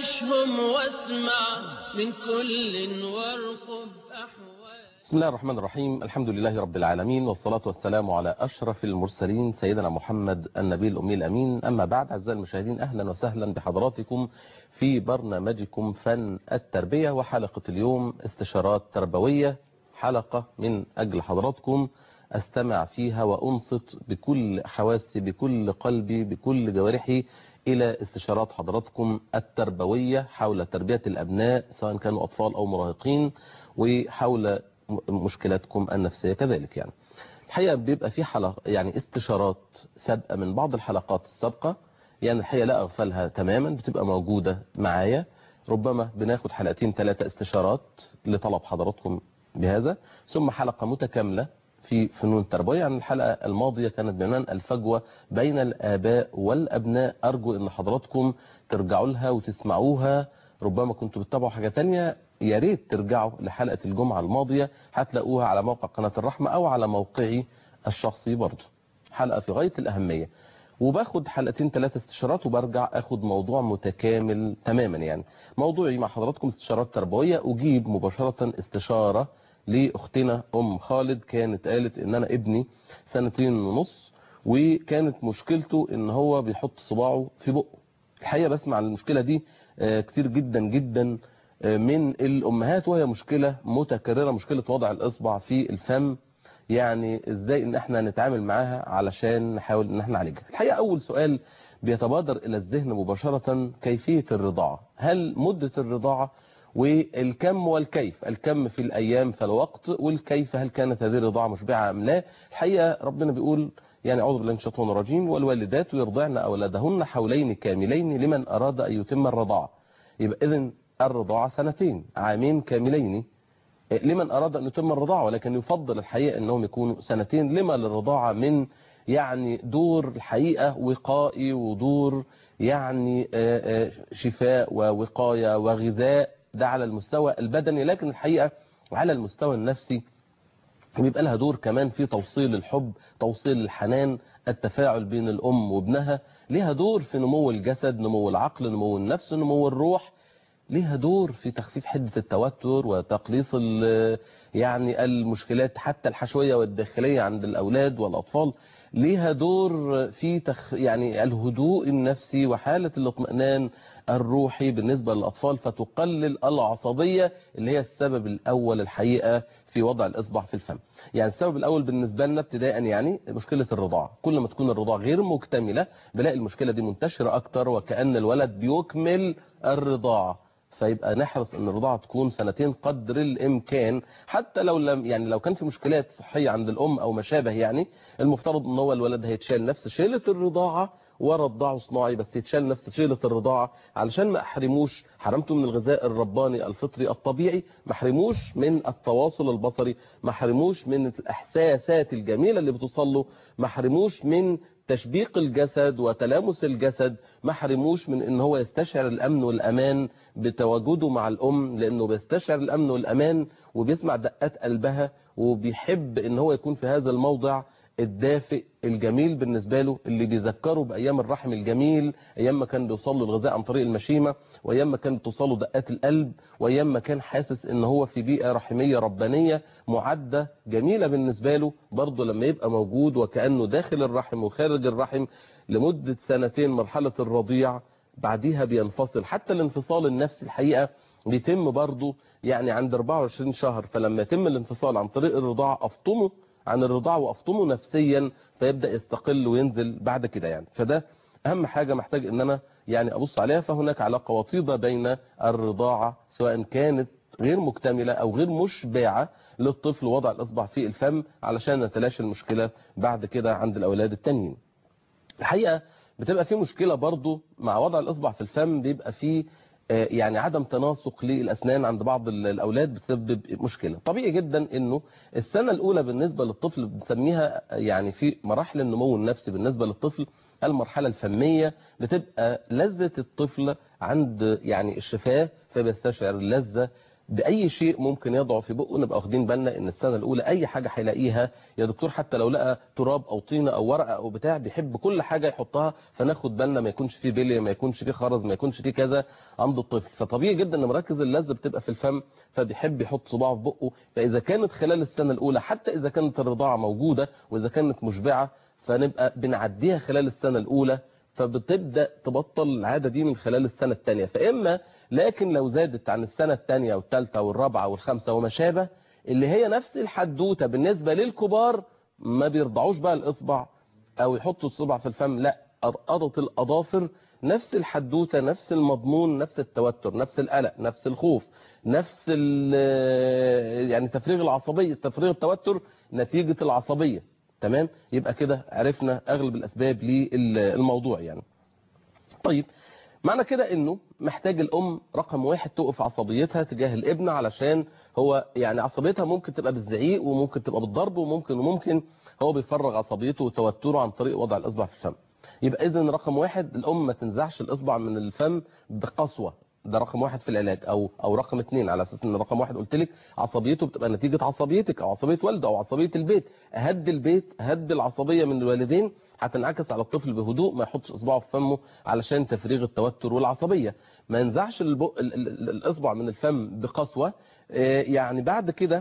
عيشهم واسمع من كل وارقب أحوال بسم الله الرحمن الرحيم الحمد لله رب العالمين والصلاة والسلام على أشرف المرسلين سيدنا محمد النبي الأمي الأمين أما بعد أعزائي المشاهدين أهلا وسهلا بحضراتكم في برنامجكم فن التربية وحلقة اليوم استشارات تربوية حلقة من أجل حضراتكم أستمع فيها وأنصت بكل حواسي بكل قلبي بكل جوارحي إلى استشارات حضراتكم التربوية حول تربية الأبناء سواء كانوا أطفال أو مراهقين وحول مشكلاتكم النفسية كذلك يعني الحقيقة بيبقى في حلقة يعني استشارات سابقة من بعض الحلقات السابقة يعني الحقيقة لا أغفلها تماما بتبقى موجودة معايا ربما بناخد حلقتين ثلاثة استشارات لطلب حضراتكم بهذا ثم حلقة متكاملة في فنون التربوية يعني الحلقة الماضية كانت بعنوان الفجوة بين الآباء والأبناء أرجو أن حضراتكم ترجعوا لها وتسمعوها ربما كنتوا بتتابعوا حاجة تانية يا ريت ترجعوا لحلقة الجمعة الماضية هتلاقوها على موقع قناة الرحمة أو على موقعي الشخصي برضه حلقة في غاية الأهمية وباخد حلقتين ثلاثة استشارات وبرجع اخد موضوع متكامل تماما يعني موضوعي مع حضراتكم استشارات تربوية اجيب مباشرة استشارة لاختنا ام خالد كانت قالت ان انا ابني سنتين ونص وكانت مشكلته ان هو بيحط صباعه في بقه الحقيقة بسمع المشكلة دي كتير جدا جدا من الامهات وهي مشكلة متكررة مشكلة وضع الاصبع في الفم يعني ازاي ان احنا نتعامل معاها علشان نحاول ان احنا نعالجها الحقيقة اول سؤال بيتبادر الى الذهن مباشرة كيفية الرضاعة هل مدة الرضاعة والكم والكيف الكم في الايام في الوقت والكيف هل كانت هذه الرضاعة مشبعة ام لا الحقيقة ربنا بيقول يعني اعوذ بالله من الشيطان الرجيم والوالدات يرضعن اولادهن حولين كاملين لمن اراد ان يتم الرضاعة يبقى اذن الرضاعة سنتين عامين كاملين لمن أراد أن يتم الرضاعة ولكن يفضل الحقيقة أنهم يكونوا سنتين لما للرضاعة من يعني دور الحقيقة وقائي ودور يعني شفاء ووقاية وغذاء ده على المستوى البدني لكن الحقيقة على المستوى النفسي بيبقى لها دور كمان في توصيل الحب توصيل الحنان التفاعل بين الأم وابنها لها دور في نمو الجسد نمو العقل نمو النفس نمو الروح ليها دور في تخفيف حدة التوتر وتقليص يعني المشكلات حتى الحشوية والداخلية عند الأولاد والأطفال ليها دور في تخ يعني الهدوء النفسي وحالة الاطمئنان الروحي بالنسبة للأطفال فتقلل العصبية اللي هي السبب الأول الحقيقة في وضع الإصبع في الفم يعني السبب الأول بالنسبة لنا ابتداء يعني مشكلة الرضاعة كل ما تكون الرضاعة غير مكتملة بلاقي المشكلة دي منتشرة أكتر وكأن الولد بيكمل الرضاعة فيبقى نحرص ان الرضاعه تكون سنتين قدر الامكان حتى لو لم يعني لو كان في مشكلات صحيه عند الام او ما شابه يعني المفترض ان هو الولد هيتشال نفس شيله الرضاعه ورضعه صناعي بس يتشال نفس شيله الرضاعه علشان ما احرموش حرمته من الغذاء الرباني الفطري الطبيعي ما احرموش من التواصل البصري ما احرموش من الاحساسات الجميله اللي بتوصل له ما احرموش من تشبيق الجسد وتلامس الجسد ما حرموش من ان هو يستشعر الامن والامان بتواجده مع الام لانه بيستشعر الامن والامان وبيسمع دقات قلبها وبيحب ان هو يكون في هذا الموضع الدافئ الجميل بالنسبة له اللي بيذكره بأيام الرحم الجميل أيام ما كان بيوصل له الغذاء عن طريق المشيمة وأيام ما كان بتوصل له دقات القلب وأيام ما كان حاسس ان هو في بيئة رحمية ربانية معدة جميلة بالنسبة له برضه لما يبقى موجود وكأنه داخل الرحم وخارج الرحم لمدة سنتين مرحلة الرضيع بعديها بينفصل حتى الانفصال النفسي الحقيقة بيتم برضه يعني عند 24 شهر فلما يتم الانفصال عن طريق الرضاعة أفطمه عن الرضاعة وأفطمه نفسيا فيبدأ يستقل وينزل بعد كده يعني فده أهم حاجة محتاج أن أنا يعني أبص عليها فهناك علاقة وطيدة بين الرضاعة سواء كانت غير مكتملة أو غير مشبعة للطفل وضع الإصبع في الفم علشان نتلاشى المشكلة بعد كده عند الأولاد التانيين الحقيقة بتبقى في مشكلة برضو مع وضع الإصبع في الفم بيبقى في يعني عدم تناسق للأسنان عند بعض الأولاد بتسبب مشكلة طبيعي جدا أنه السنة الأولى بالنسبة للطفل بنسميها يعني في مراحل النمو النفسي بالنسبة للطفل المرحلة الفمية بتبقى لذة الطفل عند يعني الشفاه فبيستشعر اللذة باي شيء ممكن يضعه في بقه نبقى واخدين بالنا ان السنه الاولى اي حاجه هيلاقيها يا دكتور حتى لو لقى تراب او طينه او ورقه او بتاع بيحب كل حاجه يحطها فناخد بالنا ما يكونش فيه بليه ما يكونش فيه خرز ما يكونش فيه كذا عند الطفل فطبيعي جدا ان مراكز اللذه بتبقى في الفم فبيحب يحط صباعه في بقه فاذا كانت خلال السنه الاولى حتى اذا كانت الرضاعه موجوده واذا كانت مشبعه فنبقى بنعديها خلال السنه الاولى فبتبدا تبطل العاده دي من خلال السنه الثانيه فاما لكن لو زادت عن السنه الثانيه والثالثه والرابعه والخامسه وما شابه اللي هي نفس الحدوته بالنسبه للكبار ما بيرضعوش بقى الاصبع او يحطوا الصبع في الفم لا قضة الاظافر نفس الحدوته نفس المضمون نفس التوتر نفس القلق نفس الخوف نفس يعني تفريغ العصبيه تفريغ التوتر نتيجه العصبيه تمام يبقى كده عرفنا اغلب الاسباب للموضوع يعني طيب معنى كده انه محتاج الام رقم واحد توقف عصبيتها تجاه الابن علشان هو يعني عصبيتها ممكن تبقى بالزعيق وممكن تبقى بالضرب وممكن وممكن هو بيفرغ عصبيته وتوتره عن طريق وضع الاصبع في الفم يبقى اذا رقم واحد الام ما تنزعش الاصبع من الفم بقسوه ده رقم واحد في العلاج او او رقم اثنين على اساس ان رقم واحد قلت لك عصبيته بتبقى نتيجه عصبيتك او عصبيه والده او عصبيه البيت اهد البيت اهد العصبيه من الوالدين هتنعكس على الطفل بهدوء ما يحطش اصبعه في فمه علشان تفريغ التوتر والعصبيه ما ينزعش البق... الاصبع من الفم بقسوه يعني بعد كده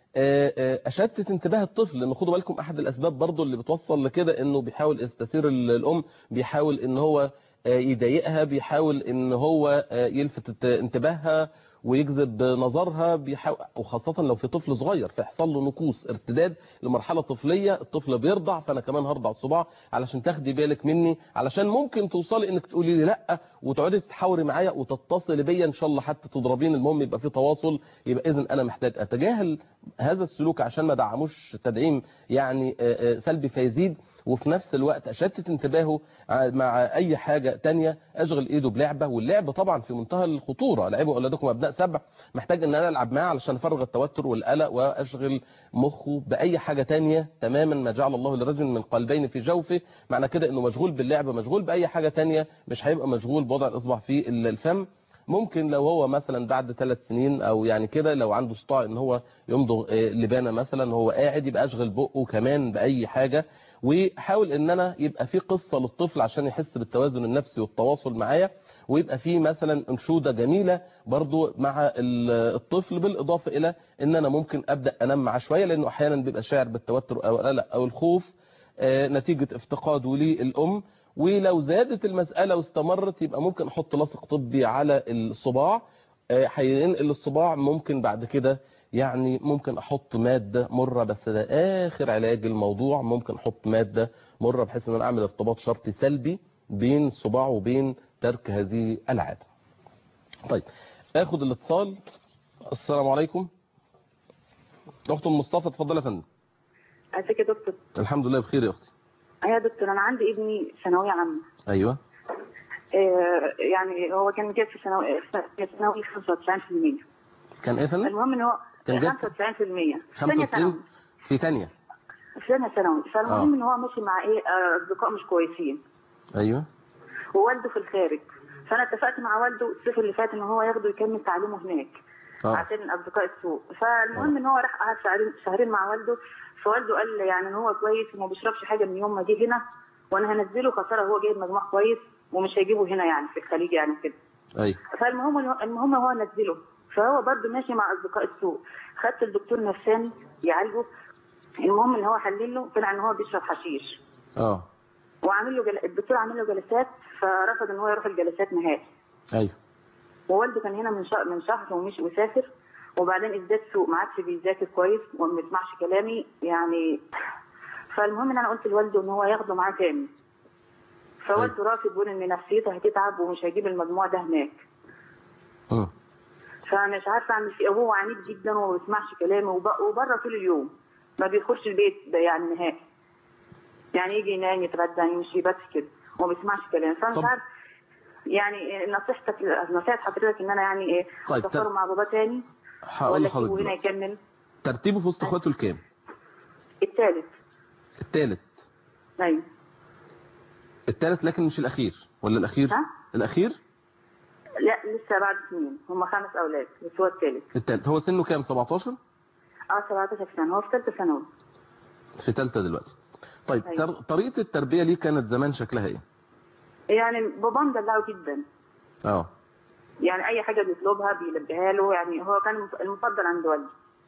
اشتت انتباه الطفل لان خدوا بالكم احد الاسباب برضو اللي بتوصل لكده انه بيحاول يستثير الام بيحاول ان هو يضايقها بيحاول ان هو يلفت انتباهها ويجذب نظرها بيحاول وخاصة لو في طفل صغير فيحصل له نكوص ارتداد لمرحلة طفلية الطفل بيرضع فانا كمان هرضع الصباع علشان تاخدي بالك مني علشان ممكن توصلي انك تقولي لي لا وتقعدي تتحاوري معايا وتتصلي بيا ان شاء الله حتى تضربين المهم يبقى في تواصل يبقى اذا انا محتاج اتجاهل هذا السلوك عشان ما دعموش تدعيم يعني سلبي فيزيد وفي نفس الوقت اشتت انتباهه مع اي حاجة تانية اشغل ايده بلعبة واللعب طبعا في منتهى الخطورة لعبوا اولادكم ابناء سبع محتاج ان انا العب معاه علشان افرغ التوتر والقلق واشغل مخه باي حاجة تانية تماما ما جعل الله لرجل من قلبين في جوفه معنى كده انه مشغول باللعب مشغول باي حاجة تانية مش هيبقى مشغول بوضع الاصبع في الفم ممكن لو هو مثلا بعد ثلاث سنين او يعني كده لو عنده استطاع ان هو يمضغ لبانه مثلا هو قاعد يبقى اشغل بقه كمان باي حاجه وحاول ان انا يبقى في قصه للطفل عشان يحس بالتوازن النفسي والتواصل معايا ويبقى في مثلا انشوده جميله برضو مع الطفل بالاضافه الى ان انا ممكن ابدا انام معاه شويه لانه احيانا بيبقى شاعر بالتوتر او القلق او الخوف نتيجه افتقاده للام ولو زادت المسألة واستمرت يبقى ممكن احط لاصق طبي على الصباع هينقل الصباع ممكن بعد كده يعني ممكن احط مادة مرة بس ده اخر علاج الموضوع ممكن احط مادة مرة بحيث ان انا اعمل ارتباط شرطي سلبي بين الصباع وبين ترك هذه العادة طيب اخد الاتصال السلام عليكم اخت مصطفى اتفضل يا فندم ازيك يا دكتور الحمد لله بخير يا اختي ايوه يا دكتور انا عندي ابني ثانويه عامه ايوه آه يعني هو كان جايب في ثانوي في ثانوي 95% كان ايه يا فندم المهم ان هو كان جايب 95% ثانيه ثانوي 95 في ثانيه في ثانيه ثانوي فالمهم آه. ان هو ماشي مع ايه آه، اصدقاء مش كويسين ايوه ووالده في الخارج فانا اتفقت مع والده الصيف اللي فات ان هو ياخده يكمل تعليمه هناك اه عشان اصدقاء السوق فالمهم ان هو راح قعد شهرين شهرين مع والده فوالده قال لي يعني ان هو كويس وما بيشربش حاجه من يوم ما جه هنا وانا هنزله خساره هو جايب مجموع كويس ومش هيجيبه هنا يعني في الخليج يعني كده ايوه فالمهم المهم هو نزله فهو برضه ماشي مع اصدقاء السوق خدت الدكتور نفساني يعالجه المهم ان هو حلل له طلع ان هو بيشرب حشيش اه وعامل له جل... الدكتور عامل له جلسات فرفض ان هو يروح الجلسات نهائي ايوه ووالده كان هنا من شهر من شهر ومش وسافر وبعدين ازداد سوء ما عادش بيذاكر كويس وما بيسمعش كلامي يعني فالمهم ان انا قلت لوالده ان هو ياخده معاه تاني فوالده رافض بيقول ان نفسيته هتتعب ومش هيجيب المجموع ده هناك اه فمش عارفه اعمل فيه هو عنيد جدا وما بيسمعش كلامي وب- وبره طول اليوم ما بيدخلش البيت ده يعني نهائي يعني يجي ينام يتغدى يمشي بس كده وما بيسمعش كلامي فمش طب- عارف يعني نصيحتك نصيحه حضرتك ان انا يعني ايه طيب، اسافره طب- مع بابا تاني هقول ولا لحضرتك اسيبه هنا دلوقتي. يكمل ترتيبه في وسط اخواته الكام الثالث الثالث ايوه الثالث لكن مش الاخير ولا الاخير ها؟ الاخير لا لسه بعد سنين هم خمس اولاد بس هو الثالث التالت هو سنه كام 17 اه 17 سنه هو في ثالثه ثانوي في ثالثه دلوقتي طيب أيوة. تر- طريقه التربيه ليه كانت زمان شكلها ايه يعني بابا مدلعه جدا اه يعني اي حاجه بيطلبها بيلبيها له يعني هو كان المفضل عند والدي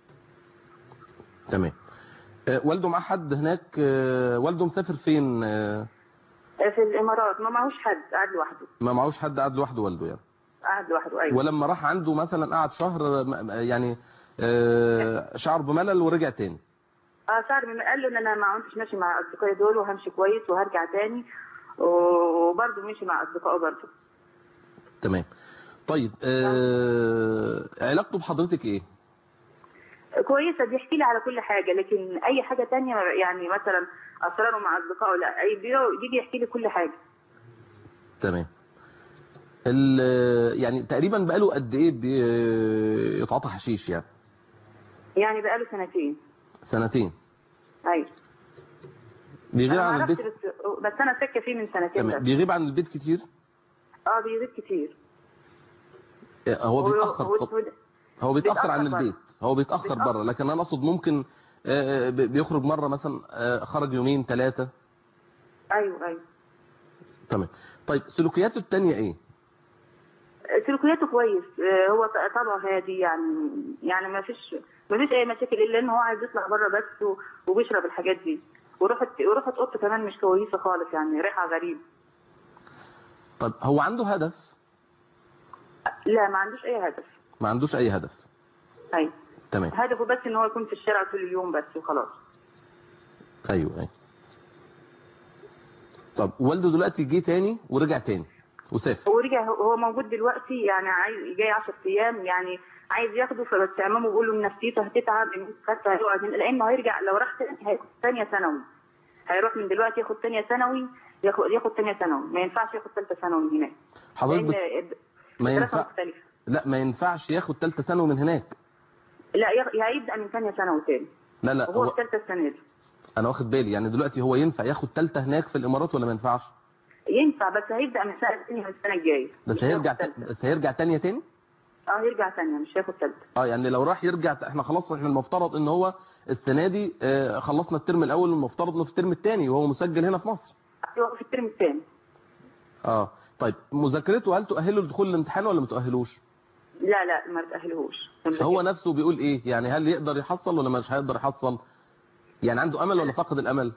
تمام آه، والده معاه حد هناك آه، والده مسافر فين آه، في الامارات ما معهوش حد قاعد لوحده ما معهوش حد قاعد لوحده والده يعني قاعد لوحده ايوه ولما راح عنده مثلا قعد شهر آه، م- يعني آه، شعر بملل ورجع تاني اه صار من قال له ان انا ما عدتش ماشي مع اصدقائي دول وهمشي كويس وهرجع تاني وبرضه مشي مع اصدقائه برضه تمام طيب آه، علاقته بحضرتك ايه كويسه بيحكي لي على كل حاجه لكن اي حاجه تانية يعني مثلا اسراره مع اصدقائه لا اي بيجي- بيجي يحكي لي كل حاجه تمام ال- يعني تقريبا بقاله قد ايه بيتعاطى حشيش يعني يعني بقاله سنتين سنتين ايوه بيغيب انا ما عن عرفت البيت بس بس انا ساكه فيه من سنتين تمام بس بيغيب عن البيت كتير اه بيغيب كتير هو بيتاخر هو- هو بيتاخر بيتأخر عن بره. البيت هو بيتاخر بيتأخر. بره لكن انا اقصد ممكن آه، آه، بيخرج مره مثلا آه، خرج يومين ثلاثه ايوه ايوه تمام طيب سلوكياته التانية ايه سلوكياته كويس آه، هو طبعه هادي يعني يعني ما فيش ما فيش اي مشاكل الا ان هو عايز يطلع بره بس و- وبيشرب الحاجات دي وروحت وروحت اوضته كمان مش كويسه خالص يعني ريحه غريب طيب هو عنده هدف لا ما عندوش اي هدف ما عندوش اي هدف ايوه تمام هدفه بس ان هو يكون في الشارع طول اليوم بس وخلاص ايوه ايوه طب والده دلوقتي جه تاني ورجع تاني وسافر هو رجع هو موجود دلوقتي يعني عايز جاي 10 ايام يعني عايز ياخده فبس عمامه بيقول له ان نفسيته هتتعب ان خدته هيقعد هنا لانه هيرجع لو راح تاني هياخد ثانيه ثانوي هيروح من دلوقتي ياخد ثانيه ثانوي ياخد ياخد ثانيه ثانوي ما ينفعش ياخد ثالثه ثانوي هناك حضرتك لان بت... ما الدراسه ينفع مختلفه لا ما ينفعش ياخد ثالثه ثانوي من هناك لا ياخ- هيبدا من ثانيه ثانوي تاني لا لا وهو هو في ثالثه السنه دي انا واخد بالي يعني دلوقتي هو ينفع ياخد ثالثه هناك في الامارات ولا ما ينفعش ينفع بس هيبدا من السنه الثانيه من السنه الجايه بس مش هيرجع هياخد تالتة. بس هيرجع تانية تاني اه هيرجع ثانيه مش هياخد ثالثه اه يعني لو راح يرجع احنا خلاص احنا المفترض ان هو السنه دي آه، خلصنا الترم الاول والمفترض انه في الترم الثاني وهو مسجل هنا في مصر هو في الترم الثاني اه طيب مذاكرته هل تؤهله لدخول الامتحان ولا ما تؤهلوش لا لا ما تاهلهوش هو نفسه بيقول ايه يعني هل يقدر يحصل ولا مش هيقدر يحصل يعني عنده امل ولا فقد الامل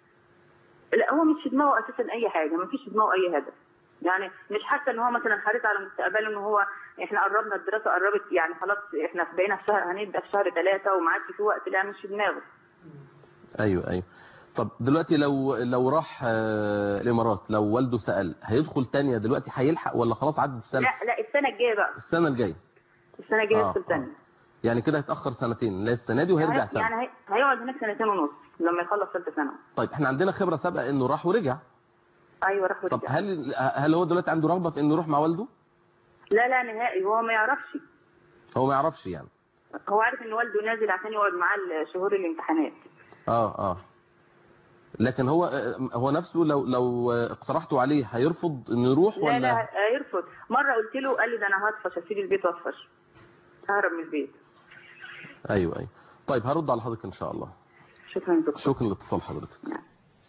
لا هو مش في دماغه اساسا اي حاجه ما فيش في دماغه اي هدف يعني مش حاسه ان هو مثلا حريص على مستقبله ان هو احنا قربنا الدراسه قربت يعني خلاص احنا بقينا في شهر هنبدا في شهر ثلاثه وما عادش في وقت لا مش في دماغه ايوه ايوه طب دلوقتي لو لو راح آه، الامارات لو والده سال هيدخل تانية دلوقتي هيلحق ولا خلاص عدت السنه لا لا السنه الجايه بقى السنه الجايه السنه الجايه آه، يدخل آه. ثانيه يعني كده هيتاخر سنتين لا السنه دي وهيرجع يعني سنه يعني هي- هيقعد هناك سنتين ونص لما يخلص ثالثه ثانوي طيب احنا عندنا خبره سابقه انه راح ورجع ايوه راح طب ورجع هل هل هو دلوقتي عنده رغبه في انه يروح مع والده لا لا نهائي هو ما يعرفش هو ما يعرفش يعني هو عارف ان والده نازل عشان يقعد معاه شهور الامتحانات اه اه لكن هو آه، هو نفسه لو لو آه، اقترحته عليه هيرفض انه يروح لا ولا لا هيرفض مره قلت له قال لي ده انا هطفش اسيب البيت واطفش ههرب من البيت ايوه ايوه طيب هرد على حضرتك ان شاء الله شكرا دكتور شكرا لاتصال حضرتك نعم.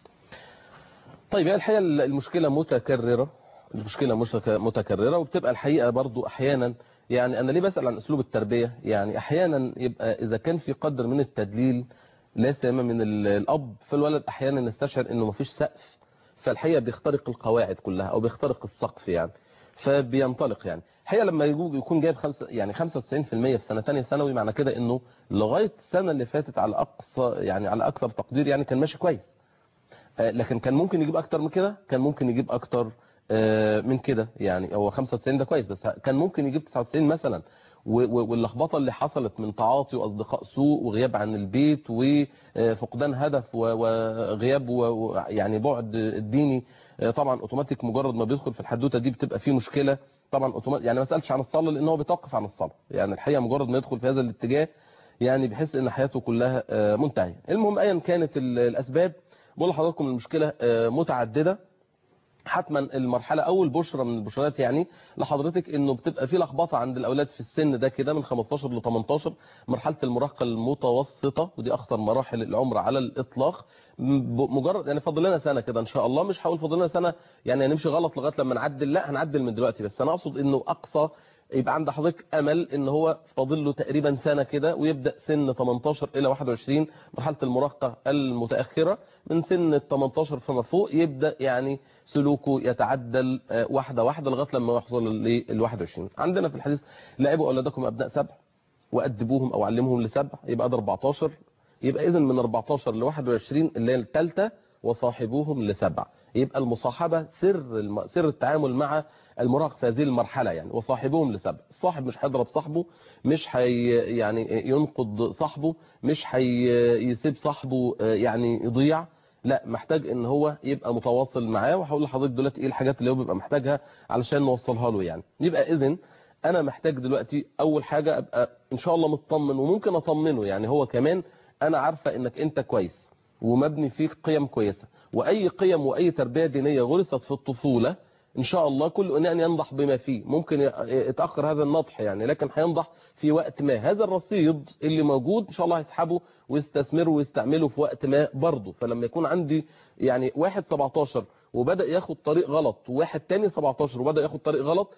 طيب هي الحقيقه المشكله متكرره المشكله مشك- متكرره وبتبقى الحقيقه برضو احيانا يعني انا ليه بسال عن اسلوب التربيه يعني احيانا يبقى اذا كان في قدر من التدليل لا سيما من ال- الاب فالولد احيانا يستشعر انه مفيش سقف فالحقيقه بيخترق القواعد كلها او بيخترق السقف يعني فبينطلق يعني الحقيقه لما يجو- يكون جايب خمسة يعني 95% في سنه ثانيه ثانوي معنى كده انه لغايه السنه اللي فاتت على اقصى يعني على اكثر تقدير يعني كان ماشي كويس آه، لكن كان ممكن يجيب اكتر من كده كان ممكن يجيب اكتر آه، من كده يعني هو 95 ده كويس بس كان ممكن يجيب 99 مثلا و- و- واللخبطه اللي حصلت من تعاطي واصدقاء سوء وغياب عن البيت وفقدان هدف و- وغياب و- و- يعني بعد الديني آه، طبعا اوتوماتيك مجرد ما بيدخل في الحدوته دي بتبقى فيه مشكله طبعا اوتوماتيك يعني ما سالش عن الصلاه لان هو بيتوقف عن الصلاه يعني الحقيقه مجرد ما يدخل في هذا الاتجاه يعني بحس ان حياته كلها آه، منتهيه المهم ايا كانت ال- الاسباب بقول لحضراتكم المشكله آه، متعدده حتما المرحله اول بشره من البشرات يعني لحضرتك انه بتبقى في لخبطه عند الاولاد في السن ده كده من 15 ل 18 مرحله المراهقه المتوسطه ودي اخطر مراحل العمر على الاطلاق م- مجرد يعني فاضل لنا سنه كده ان شاء الله مش هقول فاضل لنا سنه يعني هنمشي غلط لغايه لما نعدل لا هنعدل من دلوقتي بس انا اقصد انه اقصى يبقى عند حضرتك امل ان هو فاضل له تقريبا سنه كده ويبدا سن 18 الى 21 مرحله المراهقه المتاخره من سن ال 18 فما فوق يبدا يعني سلوكه يتعدل آه، واحده واحده لغايه لما يحصل لل 21 عندنا في الحديث لعبوا اولادكم ابناء سبع وادبوهم او علمهم لسبع يبقى ده 14 يبقى اذا من 14 ل 21 اللي هي الثالثه وصاحبوهم لسبع يبقى المصاحبه سر الم... سر التعامل مع المراهق في هذه المرحله يعني وصاحبهم لسبع الصاحب مش هيضرب صاحبه مش هي يعني ينقض صاحبه مش هيسيب صاحبه آه، يعني يضيع لا محتاج ان هو يبقى متواصل معاه وهقول لحضرتك دلوقتي ايه الحاجات اللي هو بيبقى محتاجها علشان نوصلها له يعني يبقى اذن انا محتاج دلوقتي اول حاجه ابقى ان شاء الله مطمن وممكن اطمنه يعني هو كمان انا عارفه انك انت كويس ومبني فيك قيم كويسه واي قيم واي تربيه دينيه غرست في الطفوله ان شاء الله كل اناء ينضح بما فيه ممكن يتاخر هذا النضح يعني لكن هينضح في وقت ما هذا الرصيد اللي موجود ان شاء الله هيسحبه ويستثمره ويستعمله في وقت ما برضه فلما يكون عندي يعني واحد 17 وبدا ياخد طريق غلط وواحد تاني 17 وبدا ياخد طريق غلط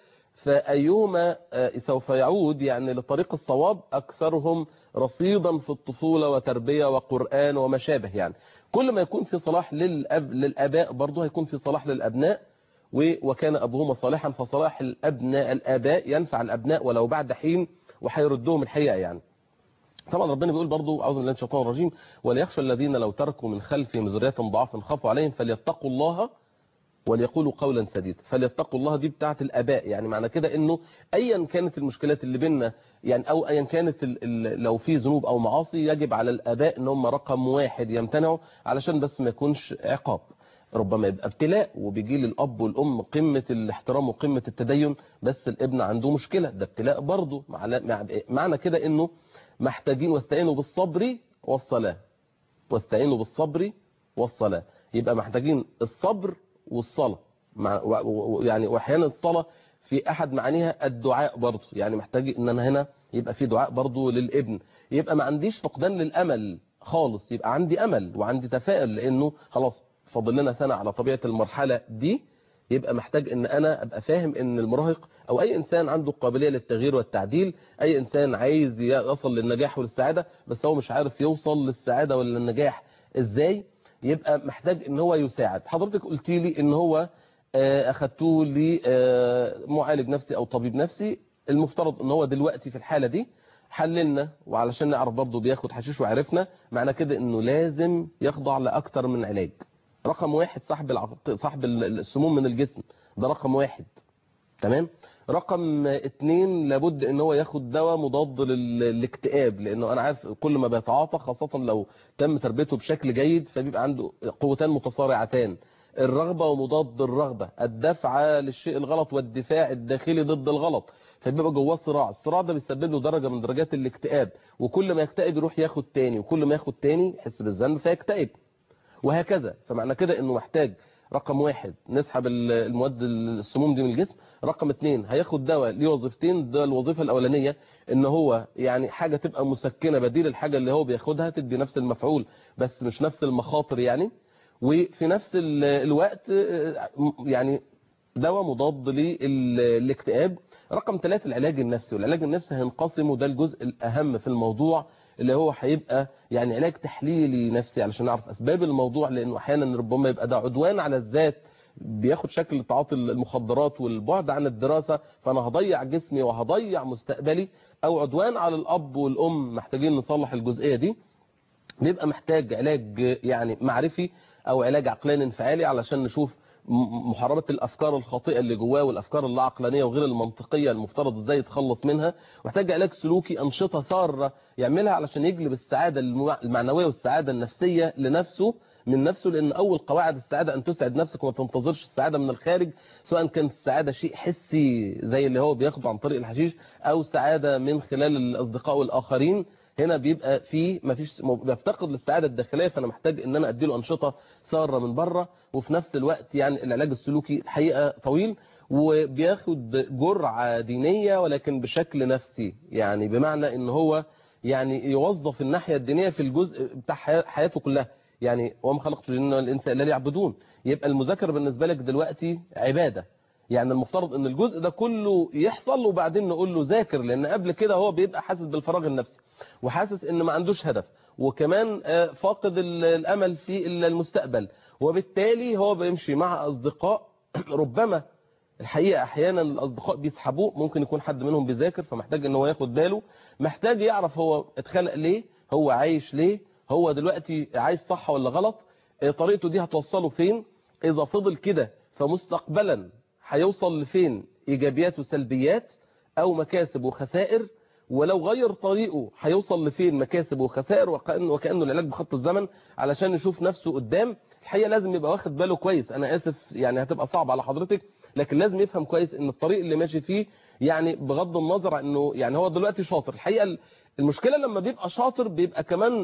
فأيهما آه، سوف يعود يعني لطريق الصواب أكثرهم رصيدا في الطفولة وتربية وقرآن وما شابه يعني كل ما يكون في صلاح للأب للآباء برضه هيكون في صلاح للأبناء و- وكان أبوهما صالحا فصلاح الأبناء الآباء ينفع الأبناء ولو بعد حين وهيردهم الحقيقة يعني طبعا ربنا بيقول برضو اعوذ بالله من الشيطان الرجيم وليخشى الذين لو تركوا من خلفهم ذريه ضعافا خافوا عليهم فليتقوا الله وليقولوا قولا سديدا فليتقوا الله دي بتاعه الاباء يعني معنى كده انه ايا كانت المشكلات اللي بيننا يعني او ايا كانت ال ال لو في ذنوب او معاصي يجب على الاباء ان هم رقم واحد يمتنعوا علشان بس ما يكونش عقاب ربما يبقى ابتلاء وبيجي للاب والام قمه الاحترام وقمه التدين بس الابن عنده مشكله ده ابتلاء برضه مع- مع- معنى كده انه محتاجين واستعينوا بالصبر والصلاه واستعينوا بالصبر والصلاة يبقى محتاجين الصبر والصلاة مع و- و- يعني واحيانا الصلاة في احد معانيها الدعاء برضه يعني محتاج ان انا هنا يبقى في دعاء برضه للابن يبقى ما عنديش فقدان للامل خالص يبقى عندي امل وعندي تفاؤل لانه خلاص فاضل لنا سنة على طبيعة المرحلة دي يبقى محتاج ان انا ابقى فاهم ان المراهق او اي انسان عنده قابليه للتغيير والتعديل اي انسان عايز يصل للنجاح وللسعاده بس هو مش عارف يوصل للسعاده ولا للنجاح ازاي يبقى محتاج ان هو يساعد حضرتك قلت لي ان هو آه، اخدتوه لمعالج نفسي او طبيب نفسي المفترض ان هو دلوقتي في الحاله دي حللنا وعلشان نعرف برضه بياخد حشيش وعرفنا معنى كده انه لازم يخضع لاكتر من علاج رقم واحد سحب العق- سحب السموم من الجسم ده رقم واحد تمام رقم اتنين لابد ان هو ياخد دواء مضاد لل- للاكتئاب لانه انا عارف كل ما بيتعاطى خاصة لو تم تربيته بشكل جيد فبيبقى عنده قوتان متصارعتان الرغبة ومضاد الرغبة الدفع للشيء الغلط والدفاع الداخلي ضد الغلط فبيبقى جواه صراع الصراع ده بيسبب له درجة من درجات الاكتئاب وكل ما يكتئب يروح ياخد تاني وكل ما ياخد تاني يحس بالذنب فيكتئب وهكذا فمعنى كده انه محتاج رقم واحد نسحب ال- المواد السموم دي من الجسم رقم اتنين هياخد دواء ليه وظيفتين ده الوظيفة الاولانية ان هو يعني حاجة تبقى مسكنة بديل الحاجة اللي هو بياخدها تدي نفس المفعول بس مش نفس المخاطر يعني وفي نفس ال- الوقت آه، يعني دواء مضاد للاكتئاب رقم ثلاثة العلاج النفسي والعلاج النفسي هينقسم وده الجزء الأهم في الموضوع اللي هو هيبقى يعني علاج تحليلي نفسي علشان نعرف أسباب الموضوع لأنه أحيانا ربما يبقى ده عدوان على الذات بياخد شكل تعاطي المخدرات والبعد عن الدراسة فأنا هضيع جسمي وهضيع مستقبلي أو عدوان على الأب والأم محتاجين نصلح الجزئية دي بيبقى محتاج علاج يعني معرفي او علاج عقلاني انفعالي علشان نشوف م- محاربة الافكار الخاطئة اللي جواه والافكار اللا عقلانية وغير المنطقية المفترض ازاي يتخلص منها محتاج علاج سلوكي انشطة سارة يعملها علشان يجلب السعادة المع- المعنوية والسعادة النفسية لنفسه من نفسه لان اول قواعد السعادة ان تسعد نفسك وما تنتظرش السعادة من الخارج سواء كانت السعادة شيء حسي زي اللي هو بياخده عن طريق الحشيش او سعادة من خلال الاصدقاء والاخرين هنا بيبقى في ما فيش بيفتقد للسعاده الداخليه فانا محتاج ان انا ادي له انشطه ساره من بره وفي نفس الوقت يعني العلاج السلوكي الحقيقه طويل وبياخد جرعه دينيه ولكن بشكل نفسي يعني بمعنى ان هو يعني يوظف الناحيه الدينيه في الجزء بتاع حيا- حياته كلها يعني وما خلقت الجن والانس الا ليعبدون يبقى المذاكره بالنسبه لك دلوقتي عباده يعني المفترض ان الجزء ده كله يحصل وبعدين نقول له ذاكر لان قبل كده هو بيبقى حاسس بالفراغ النفسي وحاسس ان ما عندوش هدف وكمان آه، فاقد ال- الامل في المستقبل وبالتالي هو بيمشي مع اصدقاء ربما الحقيقه احيانا الاصدقاء بيسحبوه ممكن يكون حد منهم بيذاكر فمحتاج ان هو ياخد باله محتاج يعرف هو اتخلق ليه هو عايش ليه هو دلوقتي عايش صح ولا غلط آه، طريقته دي هتوصله فين اذا فضل كده فمستقبلا هيوصل لفين ايجابيات وسلبيات او مكاسب وخسائر ولو غير طريقه هيوصل لفين مكاسب وخسائر وكأنه, وكأنه العلاج بخط الزمن علشان يشوف نفسه قدام الحقيقة لازم يبقى واخد باله كويس انا اسف يعني هتبقى صعب على حضرتك لكن لازم يفهم كويس ان الطريق اللي ماشي فيه يعني بغض النظر عن انه يعني هو دلوقتي شاطر الحقيقة المشكلة لما بيبقى شاطر بيبقى كمان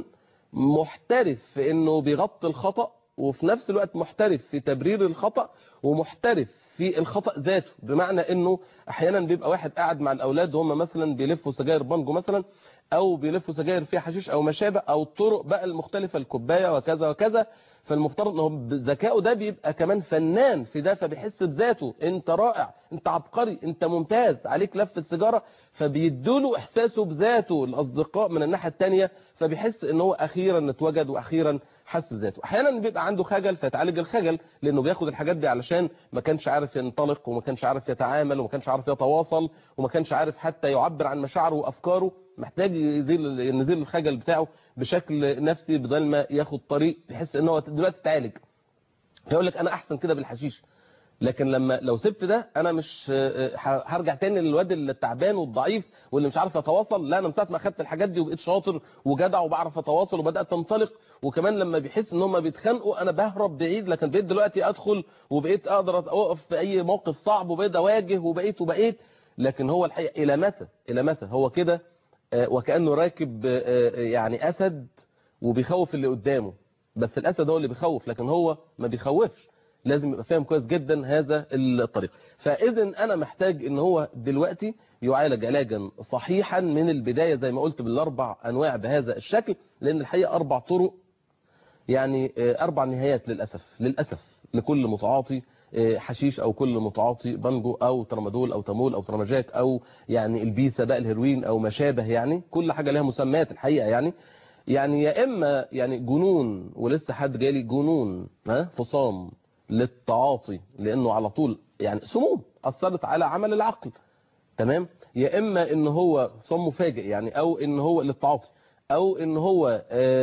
محترف في انه بيغطي الخطأ وفي نفس الوقت محترف في تبرير الخطأ ومحترف في الخطأ ذاته بمعنى انه احيانا بيبقى واحد قاعد مع الاولاد وهم مثلا بيلفوا سجاير بانجو مثلا او بيلفوا سجاير فيها حشيش او ما شابه او الطرق بقى المختلفة الكوبايه وكذا وكذا فالمفترض ان هو بذكائه ده بيبقى كمان فنان في ده فبيحس بذاته انت رائع انت عبقري انت ممتاز عليك لفه سيجاره فبيدوله احساسه بذاته الاصدقاء من الناحيه الثانيه فبيحس ان هو اخيرا اتوجد واخيرا حس بذاته احيانا بيبقى عنده خجل فيتعالج الخجل لانه بياخد الحاجات دي علشان ما كانش عارف ينطلق وما كانش عارف يتعامل وما كانش عارف يتواصل وما كانش عارف حتى يعبر عن مشاعره وافكاره محتاج يزيل ينزل الخجل بتاعه بشكل نفسي بدل ما ياخد طريق يحس ان هو دلوقتي اتعالج فيقول لك انا احسن كده بالحشيش لكن لما لو سبت ده انا مش هرجع تاني للواد التعبان والضعيف واللي مش عارف يتواصل لا انا من ساعه ما اخدت الحاجات دي وبقيت شاطر وجدع وبعرف اتواصل وبدات انطلق وكمان لما بيحس ان هم بيتخانقوا انا بهرب بعيد لكن بقيت دلوقتي ادخل وبقيت اقدر اقف في اي موقف صعب وبقيت اواجه وبقيت وبقيت لكن هو الحقيقه الى متى الى متى هو كده وكانه راكب يعني اسد وبيخوف اللي قدامه بس الاسد هو اللي بيخوف لكن هو ما بيخوفش لازم يبقى فاهم كويس جدا هذا الطريق فاذا انا محتاج ان هو دلوقتي يعالج علاجا صحيحا من البداية زي ما قلت بالاربع انواع بهذا الشكل لان الحقيقة اربع طرق يعني اربع نهايات للأسف للأسف لكل متعاطي حشيش او كل متعاطي بانجو او ترامادول او تامول او تراماجاك او يعني البيسا بقى الهيروين او ما شابه يعني كل حاجة لها مسميات الحقيقة يعني يعني يا اما يعني جنون ولسه حد جالي جنون ها فصام للتعاطي لانه على طول يعني سموم اثرت على عمل العقل تمام يا اما ان هو صم مفاجئ يعني او ان هو للتعاطي او ان هو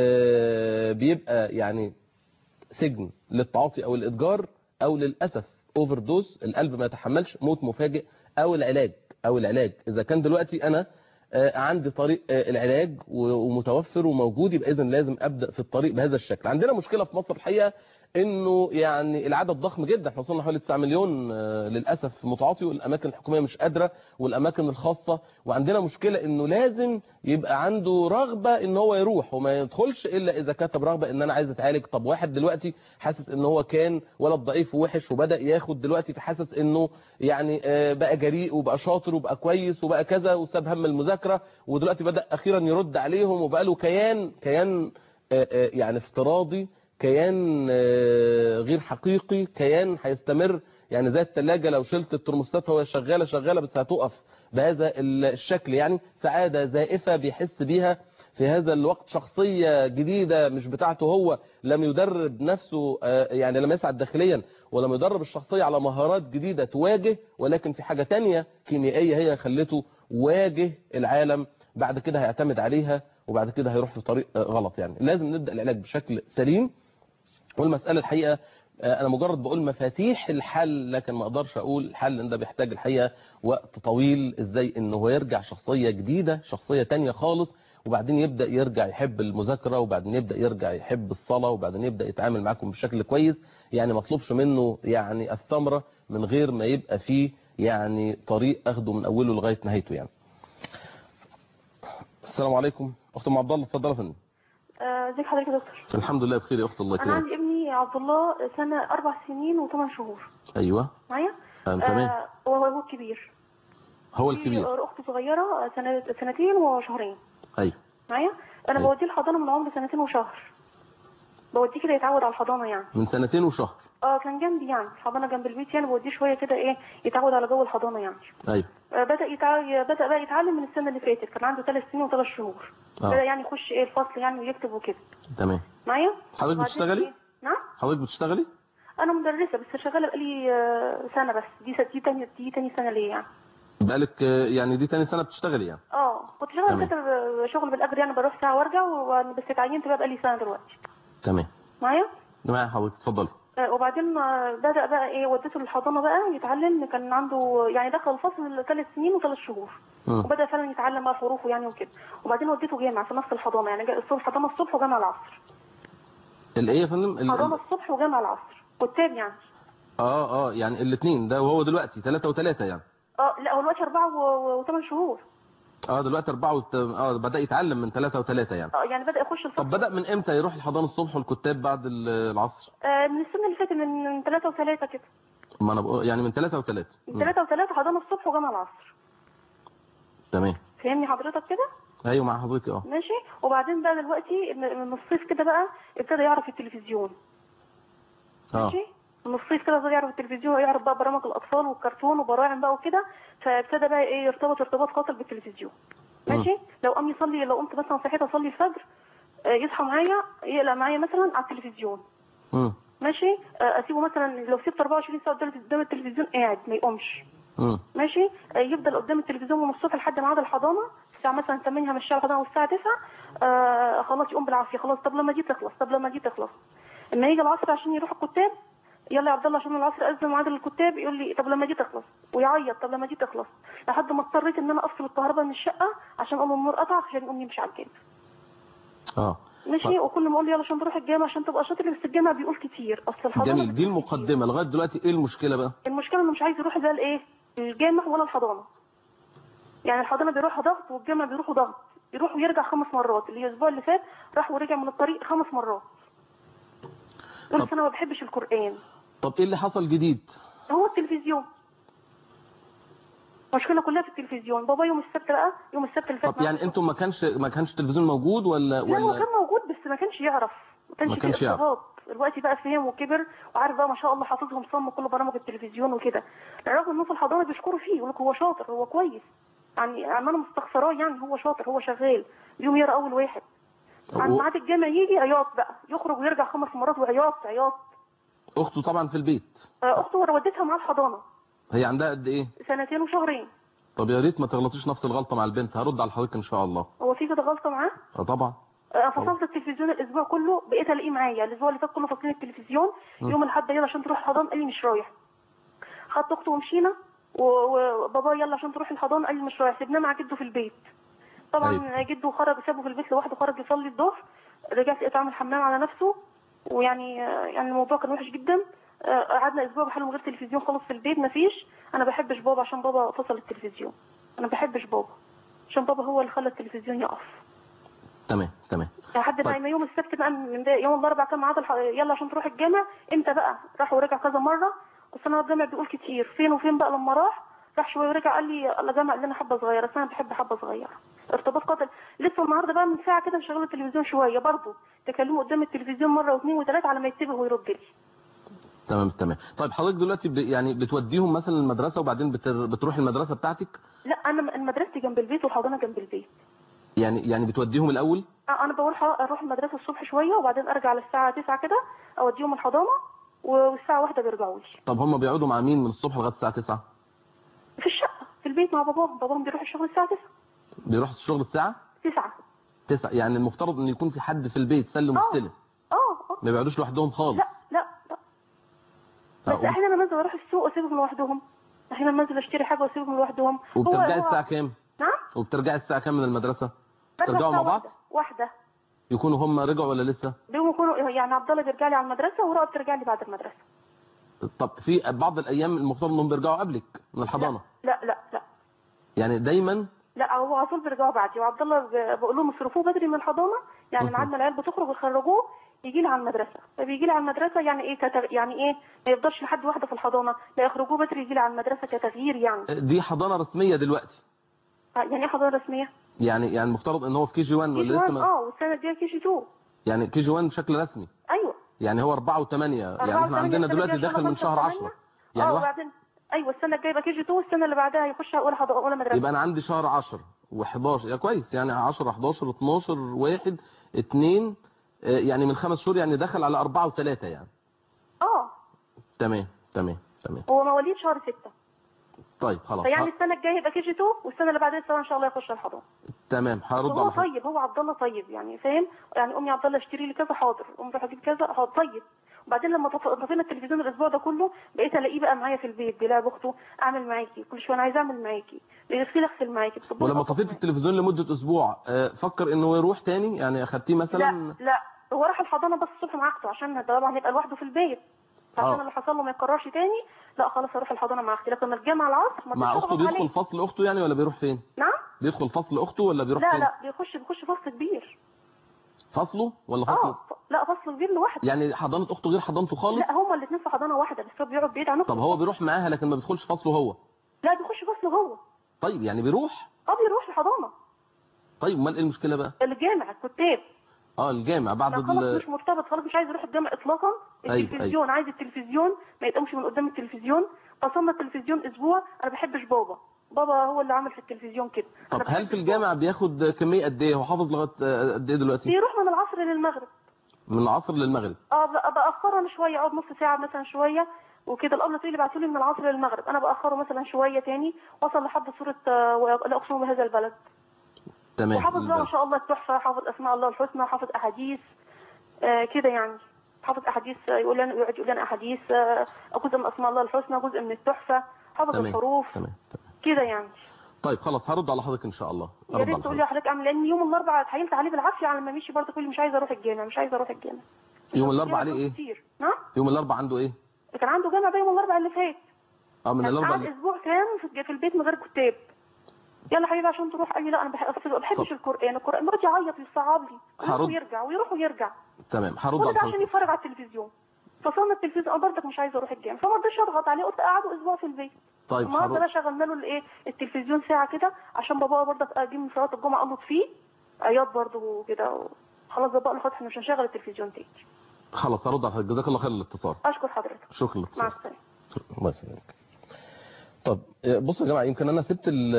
آه بيبقى يعني سجن للتعاطي او الاتجار او للاسف اوفر دوز القلب ما يتحملش موت مفاجئ او العلاج او العلاج اذا كان دلوقتي انا آه عندي طريق آه العلاج ومتوفر وموجود يبقى اذا لازم ابدا في الطريق بهذا الشكل عندنا مشكله في مصر الحقيقه انه يعني العدد ضخم جدا احنا وصلنا حوالي 9 مليون للاسف متعاطي والاماكن الحكوميه مش قادره والاماكن الخاصه وعندنا مشكله انه لازم يبقى عنده رغبه ان هو يروح وما يدخلش الا اذا كتب رغبه ان انا عايز اتعالج طب واحد دلوقتي حاسس ان هو كان ولد ضعيف ووحش وبدا ياخد دلوقتي فحاسس انه يعني بقى جريء وبقى شاطر وبقى كويس وبقى كذا وساب هم المذاكره ودلوقتي بدا اخيرا يرد عليهم وبقى له كيان كيان يعني افتراضي كيان غير حقيقي كيان هيستمر يعني زي الثلاجه لو شلت الترموستات هو شغاله شغاله بس هتقف بهذا الشكل يعني سعاده زائفه بيحس بيها في هذا الوقت شخصيه جديده مش بتاعته هو لم يدرب نفسه يعني لم يسعد داخليا ولم يدرب الشخصيه على مهارات جديده تواجه ولكن في حاجه تانية كيميائيه هي خلته واجه العالم بعد كده هيعتمد عليها وبعد كده هيروح في طريق غلط يعني لازم نبدا العلاج بشكل سليم والمسألة الحقيقة أنا مجرد بقول مفاتيح الحل لكن ما أقدرش أقول الحل إن ده بيحتاج الحقيقة وقت طويل إزاي إنه هو يرجع شخصية جديدة شخصية تانية خالص وبعدين يبدأ يرجع يحب المذاكرة وبعدين يبدأ يرجع يحب الصلاة وبعدين يبدأ يتعامل معكم بشكل كويس يعني ما طلبش منه يعني الثمرة من غير ما يبقى فيه يعني طريق أخده من أوله لغاية نهايته يعني السلام عليكم اخت ام عبد الله اتفضل يا فندم آه، ازيك حضرتك يا دكتور الحمد لله بخير يا اخت الله انا يكرمك عندي ابني عبد الله سنه اربع سنين وثمان شهور ايوه معايا آه، تمام آه، وهو هو الكبير هو في الكبير اخت صغيره آه، سنه سنتين وشهرين ايوه معايا انا أيوة. بوديه الحضانه من عمر سنتين وشهر بوديه كده يتعود على الحضانه يعني من سنتين وشهر اه كان جنبي يعني الحضانه جنب البيت يعني بوديه شويه كده ايه يتعود على جو الحضانه يعني ايوه آه، بدا يتع... بدا بقى يتعلم من السنه اللي فاتت كان عنده ثلاث سنين وثلاث شهور اه بدا يعني يخش ايه الفصل يعني ويكتب وكده تمام معايا حضرتك وبعدين بتشتغلي إيه؟ نعم حضرتك بتشتغلي انا مدرسه بس شغاله بقالي آه، سنه بس دي دي تاني دي تاني سنه ليا يعني بقالك آه، يعني دي تاني سنه بتشتغلي يعني اه كنت شغاله تمام. كده آه، شغل بالاجر يعني بروح ساعه وارجع و- بس اتعينت بقى بقالي سنه دلوقتي تمام معايا معايا حضرتك اتفضلي آه، وبعدين آه، بدا بقى ايه وديته للحضانه بقى يتعلم كان عنده يعني دخل الفصل ثلاث سنين وثلاث شهور مم. وبدا فعلا يتعلم بقى حروفه يعني وكده وبعدين وديته جامع في نفس الحضانه يعني جا- الصبح حضانه الصبح وجامع العصر الايه يا فندم ال- حضانه ال- الصبح وجامع العصر كتاب يعني اه اه يعني الاثنين ده وهو دلوقتي ثلاثة وثلاثة يعني اه لا هو دلوقتي اربعه و- وثمان شهور اه دلوقتي أربعة وت... اه بدأ يتعلم من ثلاثة وثلاثة يعني اه يعني بدا يخش الفصل طب بدأ من امتى يروح الحضانة الصبح والكتاب بعد ال- العصر آه، من السنه اللي فاتت من من ثلاثه وثلاثه كده ما انا بقول يعني من ثلاثة وثلاثة من ثلاثه وثلاثه حضانه الصبح وجامع العصر تمام فاهمني حضرتك كده ايوه مع حضرتك اه ماشي وبعدين بقى دلوقتي من من الصيف كده بقى ابتدى يعرف التلفزيون اه ماشي من الصيف كده ابتدى يعرف التلفزيون ويعرف بقى برامج الاطفال والكرتون وبراعم بقى وكده فابتدى بقى ايه يرتبط ارتباط قاتل بالتلفزيون ماشي لو قام يصلي لو قمت مثلا صحيت اصلي الفجر آه، يصحى معايا يقلق معايا مثلا على التلفزيون امم ماشي آه، اسيبه مثلا لو سبت 24 ساعه قدام قدام التلفزيون قاعد ما يقومش امم ماشي آه، يفضل قدام التلفزيون من الصبح لحد ميعاد الحضانه الساعه مثلا 8 همشيها الحضانه والساعه 9 آه خلاص يقوم بالعافيه خلاص طب لما دي تخلص طب لما دي تخلص اما يجي العصر عشان يروح الكتاب يلا يا عبد الله عشان العصر اذن ميعاد الكتاب يقول لي طب لما دي تخلص ويعيط طب لما دي تخلص لحد ما اضطريت ان انا افصل الكهرباء من الشقه عشان اقول له النور قطع عشان يقوم يمشي على الجامع اه ماشي وكل ما اقول له يلا عشان تروح الجامع عشان تبقى شاطر بس الجامع بيقول كتير اصل الحضانه جميل دي بتقول كتير. المقدمة لغاية دلوقتي ايه المشكلة بقى المشكله انه مش عايز يروح زي الايه الجامع ولا الحضانه يعني الحضانه بيروح ضغط والجامع بيروحوا ضغط يروح ويرجع خمس مرات اللي الاسبوع اللي فات راح ورجع من الطريق خمس مرات يقول طب- لك انا ما بحبش القران طب ايه اللي حصل جديد هو التلفزيون المشكله كلها في التلفزيون بابا يوم السبت بقى يوم السبت اللي فات طب يعني انتم ما كانش ما كانش تلفزيون موجود ولا لا هو ولا كان موجود بس ما كانش يعرف ما كانش ما فيه كانش يعرف. ارتباط دلوقتي بقى فهم وكبر وعارف بقى ما شاء الله حافظهم صم كل برامج التلفزيون وكده الراجل انه في الحضانه بيشكروا فيه يقول لك هو شاطر هو كويس يعني يعني انا مستخسراه يعني هو شاطر هو شغال يوم يرى اول واحد عن و- ميعاد الجامع يجي عياط بقى يخرج ويرجع خمس مرات وعياط عياط اخته طبعا في البيت آه، اخته انا وديتها مع الحضانه هي عندها قد ايه سنتين وشهرين طب يا ريت ما تغلطيش نفس الغلطة مع البنت هرد على حضرتك ان شاء الله هو في كده غلطه معاه اه طبعا آه، فصلت التلفزيون الاسبوع كله بقيت الاقيه معايا الاسبوع اللي فات كله فاصلين التلفزيون م. يوم الاحد يلا عشان تروح الحضانه قال لي مش رايح خدت اخته ومشينا و- وبابا يلا عشان تروح الحضانه قال لي مش رايح سيبناه مع جده في البيت طبعا أيوة. جده خرج سابه في البيت لوحده خرج يصلي الظهر رجعت لقيته عامل حمام على نفسه ويعني آه، يعني الموضوع كان وحش جدا آه، قعدنا اسبوع بحاله من غير تلفزيون خالص في البيت مفيش انا بحبش بابا عشان بابا فصل التلفزيون انا بحبش بابا عشان بابا هو اللي خلى التلفزيون يقف تمام تمام لحد طيب. بقى ما يوم السبت بقى من ده يوم الاربعاء كان ميعاد الح- يلا عشان تروح الجامع امتى بقى راح ورجع كذا مره بس انا الجامع بيقول كتير فين وفين بقى لما راح راح شويه ورجع قال لي الله جامع لنا حبه صغيره بس انا بحب حبه صغيره ارتباط قاتل لسه النهارده بقى من ساعه كده مشغله التلفزيون شويه برضه تكلمه قدام التلفزيون مره واثنين وثلاثه على ما يتجه ويرد لي تمام تمام طيب حضرتك دلوقتي ب... يعني بتوديهم مثلا المدرسة وبعدين بتر... بتروح المدرسة بتاعتك لا انا مدرستي جنب البيت والحضانه جنب البيت يعني يعني بتوديهم الاول آه، انا بروح اروح المدرسه الصبح شويه وبعدين ارجع على الساعه 9 كده اوديهم الحضانه والساعه واحدة بيرجعوا لي طب هم بيقعدوا مع مين من الصبح لغايه الساعه 9 في الشقه في البيت مع باباهم باباهم بيروح الشغل الساعه 9 بيروح الشغل الساعه 9 9 يعني المفترض ان يكون في حد في البيت سلم اه واستلم اه اه ما بيقعدوش لوحدهم خالص لا لا لا بس آه، احيانا بنزل اروح السوق واسيبهم لوحدهم احيانا بنزل اشتري حاجه واسيبهم لوحدهم هو- وبترجعي هو- الساعه كام نعم وبترجعي الساعه كام من المدرسه برجع ترجعوا مع الساعة بعض واحدة. واحده يكونوا هم رجعوا ولا لسه بيقوموا يكونوا يعني عبد الله بيرجع لي على المدرسه ورؤى بترجع لي بعد المدرسه طب في بعض الايام المفترض انهم بيرجعوا قبلك من الحضانه لا لا لا يعني دايما لا هو على طول بيرجعوا بعدي وعبد الله ب- بقول لهم اصرفوه بدري من الحضانه يعني مهم. ميعاد ما العيال بتخرج ويخرجوه يجي لي على المدرسه فبيجي لي على المدرسه يعني ايه كتغ... يعني ايه ما يفضلش لحد واحده في الحضانه لا يخرجوه بدري يجي لي على المدرسه كتغيير يعني دي حضانة رسمية دلوقتي يعني ايه حضانه رسميه؟ يعني يعني المفترض ان هو في كي جي 1 كي جي ولا لسه 1 ما... اه والسنه الجايه كي جي 2 يعني كي جي 1 بشكل رسمي ايوه يعني هو 4 و8 يعني أربعة احنا وثمانية عندنا السنة دلوقتي الجاية داخل من خمسة شهر وثمانية. 10 يعني اه واحد وبعدين ايوه السنه الجايه يبقى كي جي 2 والسنه اللي بعدها يخش اولى حضانه اولى مدرسه يبقى انا عندي شهر 10 و11 يا كويس يعني 10 11 12 1 2 يعني من خمس شهور يعني دخل على 4 و3 يعني اه تمام تمام تمام هو مواليد شهر 6 طيب خلاص فيعني ه- السنه الجايه يبقى كي جي 2 والسنه اللي بعدها السنه ان شاء الله يخش الحضانه تمام هرد هو على حضرتك. طيب هو عبد الله طيب يعني فاهم يعني امي عبد الله اشتري لي كذا حاضر امي روح اجيب كذا حاضر طيب وبعدين لما طف- طفينا التلفزيون الاسبوع ده كله بقيت الاقيه بقى معايا في البيت بيلعب اخته اعمل معاكي كل شويه انا عايزه اعمل معاكي بيغسل اغسل معاكي بتفضلي ولما أطبخ طفيت معاكي. التلفزيون لمدة اسبوع آه، فكر انه يروح تاني يعني اخدتيه مثلا لا لا هو راح الحضانه بس الصبح مع اخته عشان طبعا هيبقى لوحده في البيت عشان آه. اللي حصل له ما يتكررش تاني لا خلاص هروح الحضانه مع اختي لكن الجامعه العصر ما مع تضغط اخته بيدخل عليه. فصل اخته يعني ولا بيروح فين نعم بيدخل فصل اخته ولا بيروح لا فين لا بيخش بيخش فصل كبير فصله ولا فصله اه ف- لا فصل كبير لوحده يعني حضانة اخته غير حضانته خالص لا هما الاثنين في حضانه واحده بس هو بيقعد بعيد عنكم طب هو بيروح معاها لكن ما بيدخلش فصله هو لا بيخش فصله هو طيب يعني بيروح اه بيروح الحضانه طيب امال ايه المشكله بقى الجامع الكتاب اه الجامع بعد لا خلاص ال... مش مرتبط خلاص مش عايز يروح الجامع اطلاقا أيوة، التلفزيون عايز التلفزيون ما يتقومش من قدام التلفزيون فصلنا التلفزيون اسبوع انا ما بحبش بابا بابا هو اللي عامل في التلفزيون كده طب أنا هل بحبش في الجامع بياخد كميه قد ايه هو حافظ لغايه آه، قد ايه بابا. دلوقتي بيروح من العصر للمغرب من العصر للمغرب اه ب- باخره انا شويه اقعد نص ساعه مثلا شويه وكده الاب تقول لي بعتوا لي من العصر للمغرب انا باخره مثلا شويه تاني وصل لحد سوره آه، ولا اقسم بهذا البلد تمام وحافظ بقى ما البلد. شاء الله التحفه حافظ اسماء الله الحسنى حافظ احاديث آه كده يعني حافظ احاديث آه، يقول لنا يقعد يقول لنا احاديث آه، جزء من اسماء الله الحسنى جزء من التحفه حافظ تمام الحروف تمام تمام كده يعني طيب خلاص هرد على حضرتك ان شاء الله يا هرد ريت على تقول لي حضرتك حضرتك اعمل لان يوم الاربعاء اتحايلت عليه بالعافيه على ما مشي برضه كل مش عايزه اروح الجامع مش عايزه اروح الجامع يوم الاربعاء عليه ايه كتير نعم يوم الاربعاء عنده ايه كان عنده جامع بقى يوم الاربعاء اللي فات اه من كان الاربعاء قعد اللي- اسبوع كام في- في البيت من غير كتاب يلا حبيبي عشان تروح قال لي لا انا بح- أصل ما بحبش طب. القران القران يقعد يعيط يصعب لي يروح هرد. ويرجع ويروح ويرجع تمام هرد كل على ده عشان حضرتك يتفرج على التلفزيون فصلنا التلفزيون انا برضك مش عايزه اروح الجامع فما رضيتش اضغط عليه قلت قعدوا اسبوع في البيت طيب النهارده هرد بقى شغلنا له الايه التلفزيون ساعه كده عشان بابا برضك اجي من صلاه الجمعه قلط فيه عياط برضه وكده خلاص بابا قال له خلاص احنا مش هنشغل التلفزيون تاني خلاص هرد على حضرتك جزاك الله خير الاتصال اشكر حضرتك شكرا مع للاتصال السلامه الله يسلمك طب بصوا يا جماعه يمكن انا سبت ال-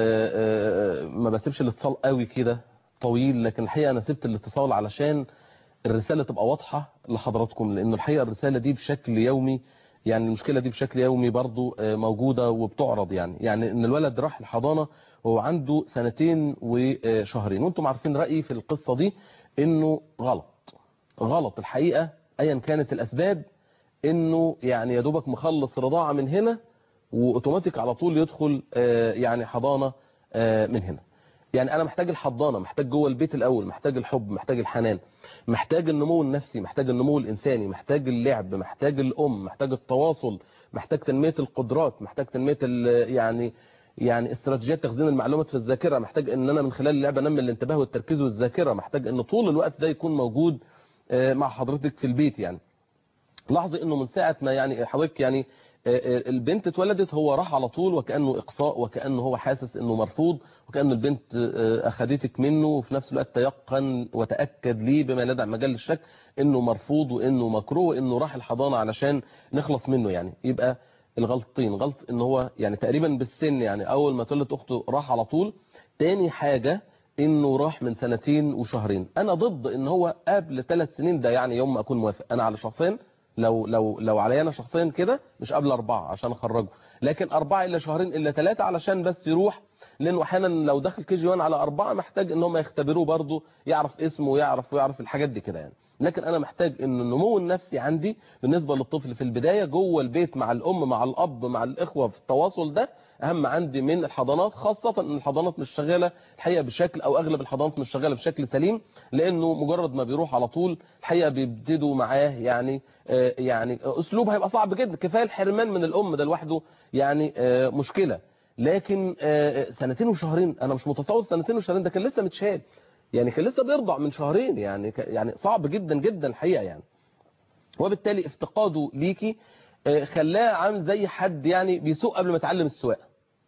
آه، ما بسيبش الاتصال قوي كده طويل لكن الحقيقه انا سبت الاتصال علشان الرساله تبقى واضحه لحضراتكم لانه الحقيقه الرساله دي بشكل يومي يعني المشكله دي بشكل يومي برضو آه، موجوده وبتعرض يعني يعني ان الولد راح الحضانه وهو عنده سنتين وشهرين وانتم عارفين رايي في القصه دي انه غلط غلط الحقيقه ايا كانت الاسباب انه يعني يا دوبك مخلص رضاعه من هنا واوتوماتيك على طول يدخل آه، يعني حضانه آه، من هنا يعني انا محتاج الحضانه محتاج جوه البيت الاول محتاج الحب محتاج الحنان محتاج النمو النفسي محتاج النمو الانساني محتاج اللعب محتاج الام محتاج التواصل محتاج تنميه القدرات محتاج تنميه ال- يعني يعني استراتيجيات تخزين المعلومات في الذاكره محتاج ان انا من خلال اللعبه انمي الانتباه والتركيز والذاكره محتاج ان طول الوقت ده يكون موجود آه، مع حضرتك في البيت يعني لاحظي انه من ساعه ما يعني حضرتك يعني آه، آه، البنت اتولدت هو راح على طول وكانه اقصاء وكانه هو حاسس انه مرفوض وكان البنت آه، اخذتك منه وفي نفس الوقت تيقن وتاكد ليه بما لا يدع مجال للشك انه مرفوض وانه مكروه وانه راح الحضانه علشان نخلص منه يعني يبقى الغلطين غلط ان هو يعني تقريبا بالسن يعني اول ما تولد اخته راح على طول تاني حاجه انه راح من سنتين وشهرين انا ضد ان هو قبل ثلاث سنين ده يعني يوم ما اكون موافق انا على شخصين لو لو لو عليا انا شخصيا كده مش قبل اربعه عشان اخرجه لكن اربعه الا شهرين الا ثلاثه علشان بس يروح لانه احيانا لو دخل كي جي 1 على اربعه محتاج ان هم يختبروه برضه يعرف اسمه ويعرف ويعرف الحاجات دي كده يعني لكن انا محتاج ان النمو النفسي عندي بالنسبه للطفل في البدايه جوه البيت مع الام مع الاب مع الاخوه في التواصل ده اهم عندي من الحضانات خاصه ان الحضانات مش شغاله الحقيقه بشكل او اغلب الحضانات مش شغاله بشكل سليم لانه مجرد ما بيروح على طول الحقيقه بيبتدوا معاه يعني آه، يعني اسلوب هيبقى صعب جدا كفايه الحرمان من الام ده لوحده يعني آه، مشكله لكن آه، سنتين وشهرين انا مش متصور سنتين وشهرين ده كان لسه متشال يعني كان لسه بيرضع من شهرين يعني ك- يعني صعب جدا جدا الحقيقه يعني وبالتالي افتقاده ليكي آه، خلاه عامل زي حد يعني بيسوق قبل ما يتعلم السواقه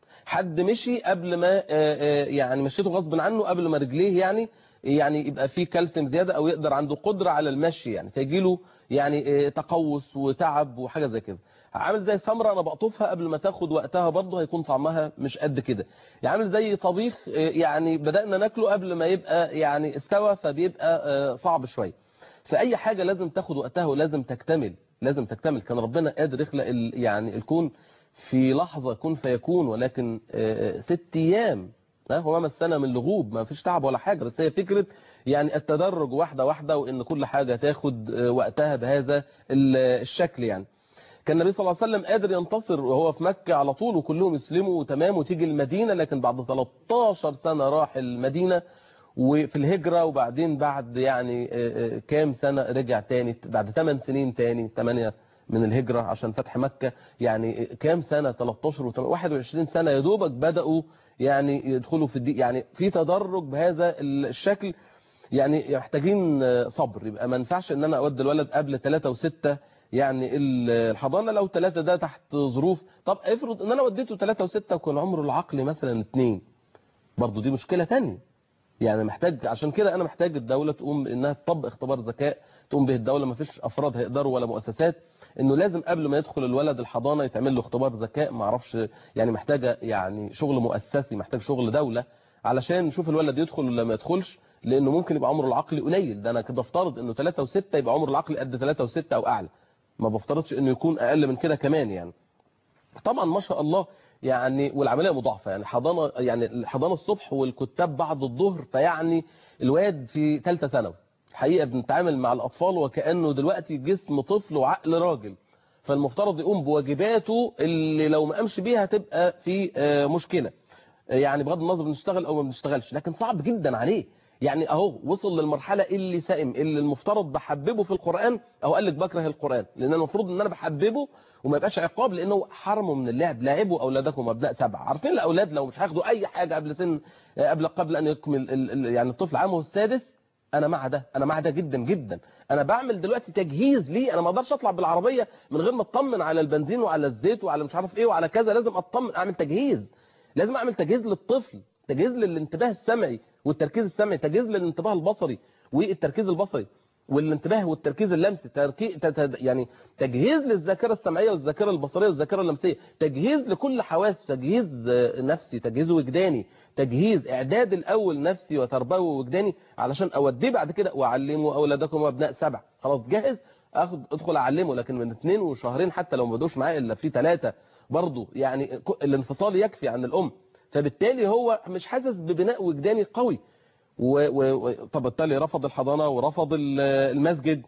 حد مشي قبل ما آه، آه، يعني مشيته غصب عنه قبل ما رجليه يعني يعني يبقى فيه كالسيوم زياده او يقدر عنده قدره على المشي يعني فيجي له يعني آه، تقوس وتعب وحاجه زي كده عامل زي ثمره انا بقطفها قبل ما تاخد وقتها برضه هيكون طعمها مش قد كده يعني عامل زي طبيخ آه، يعني بدانا ناكله قبل ما يبقى يعني استوى فبيبقى آه، صعب شويه فاي حاجه لازم تاخد وقتها ولازم تكتمل لازم تكتمل كان ربنا قادر يخلق ال- يعني الكون في لحظه كن فيكون ولكن آه، ست ايام ها، هو ما السنه من لغوب ما فيش تعب ولا حاجه بس هي فكره يعني التدرج واحده واحده وان كل حاجه تاخد آه، وقتها بهذا ال- الشكل يعني كان النبي صلى الله عليه وسلم قادر ينتصر وهو في مكة على طول وكلهم يسلموا تمام وتيجي المدينة لكن بعد 13 سنة راح المدينة وفي الهجرة وبعدين بعد يعني آه، آه، كام سنة رجع تاني بعد 8 سنين تاني 8 من الهجرة عشان فتح مكة يعني كام سنة 13 و 21 سنة يا دوبك بدأوا يعني يدخلوا في الدين يعني في تدرج بهذا الشكل يعني محتاجين صبر يبقى ما ينفعش ان انا اودي الولد قبل 3 و6 يعني ال- الحضانه لو 3 ده تحت ظروف طب افرض ان انا وديته 3 و6 وكان عمره العقلي مثلا 2 برضه دي مشكله تانية يعني محتاج عشان كده انا محتاج الدوله تقوم انها تطبق اختبار ذكاء تقوم به الدوله ما فيش افراد هيقدروا ولا مؤسسات انه لازم قبل ما يدخل الولد الحضانه يتعمل له اختبار ذكاء ما اعرفش يعني محتاجه يعني شغل مؤسسي محتاج شغل دوله علشان نشوف الولد يدخل ولا ما يدخلش لانه ممكن يبقى عمره العقلي قليل ده انا كده بفترض انه 3 و6 يبقى عمره العقلي قد 3 و6 او اعلى ما بفترضش انه يكون اقل من كده كمان يعني طبعا ما شاء الله يعني والعمليه مضاعفه يعني حضانه يعني الحضانه الصبح والكتاب بعد الظهر فيعني الواد في ثالثه ثانوي الحقيقه بنتعامل مع الاطفال وكانه دلوقتي جسم طفل وعقل راجل فالمفترض يقوم بواجباته اللي لو ما قامش بيها هتبقى في آه، مشكله يعني بغض النظر بنشتغل او ما بنشتغلش لكن صعب جدا عليه يعني اهو وصل للمرحله اللي سائم اللي المفترض بحببه في القران اهو قال لك بكره القران لان المفروض ان انا بحببه وما يبقاش عقاب لانه حرمه من اللعب لاعبوا اولادكم ابناء سبع عارفين الاولاد لو مش هياخدوا اي حاجه قبل سن قبل قبل ان يكمل ال- ال- يعني الطفل عامه السادس انا مع ده انا مع ده جدا جدا انا بعمل دلوقتي تجهيز ليه انا ما اقدرش اطلع بالعربيه من غير ما اطمن على البنزين وعلى الزيت وعلى مش عارف ايه وعلى كذا لازم اطمن اعمل تجهيز لازم اعمل تجهيز للطفل تجهيز للانتباه السمعي والتركيز السمعي تجهيز للانتباه البصري والتركيز البصري والانتباه والتركيز اللمسي تركي... ت- ت- يعني تجهيز للذاكره السمعيه والذاكره البصريه والذاكره اللمسيه تجهيز لكل حواس تجهيز آه، نفسي تجهيز وجداني تجهيز اعداد الاول نفسي وتربوي ووجداني علشان اوديه بعد كده واعلموا اولادكم ابناء سبع خلاص جاهز اخد ادخل اعلمه لكن من اثنين وشهرين حتى لو ما بدوش معاه الا في ثلاثه برضه يعني ك- الانفصال يكفي عن الام فبالتالي هو مش حاسس ببناء وجداني قوي و- و- و- طب بالتالي رفض الحضانه ورفض ال- المسجد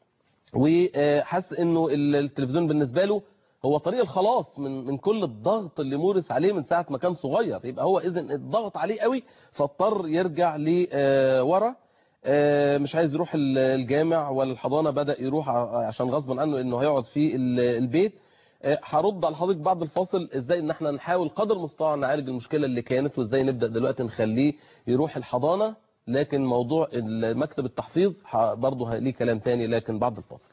وحس انه ال- التلفزيون بالنسبه له هو طريق الخلاص من من كل الضغط اللي مورس عليه من ساعه ما كان صغير يبقى هو اذا الضغط عليه قوي فاضطر يرجع لورا مش عايز يروح ال- الجامع ولا الحضانه بدا يروح ع- عشان غصبا عنه انه هيقعد في ال- البيت آه، هرد على حضرتك بعد الفاصل ازاي ان احنا نحاول قدر المستطاع نعالج المشكله اللي كانت وازاي نبدا دلوقتي نخليه يروح الحضانه لكن موضوع مكتب التحفيظ ح- برضه ليه كلام تاني لكن بعد الفاصل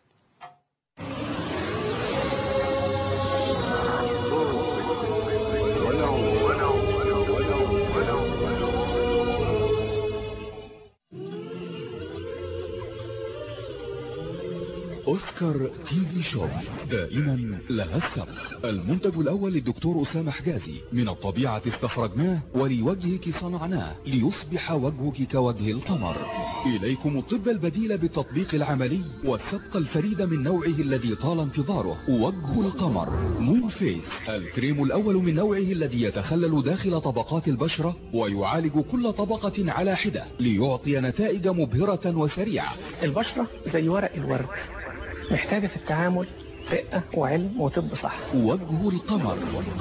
أوسكار تي في شوب دائما لها السبق المنتج الأول للدكتور أسامة حجازي من الطبيعة استخرجناه ولوجهك صنعناه ليصبح وجهك كوجه القمر إليكم الطب البديل بالتطبيق العملي والسبق الفريد من نوعه الذي طال انتظاره وجه القمر مون فيس الكريم الأول من نوعه الذي يتخلل داخل طبقات البشرة ويعالج كل طبقة على حدة ليعطي نتائج مبهرة وسريعة البشرة زي ورق الورد محتاجة في التعامل رقة وعلم وطب صح وجه القمر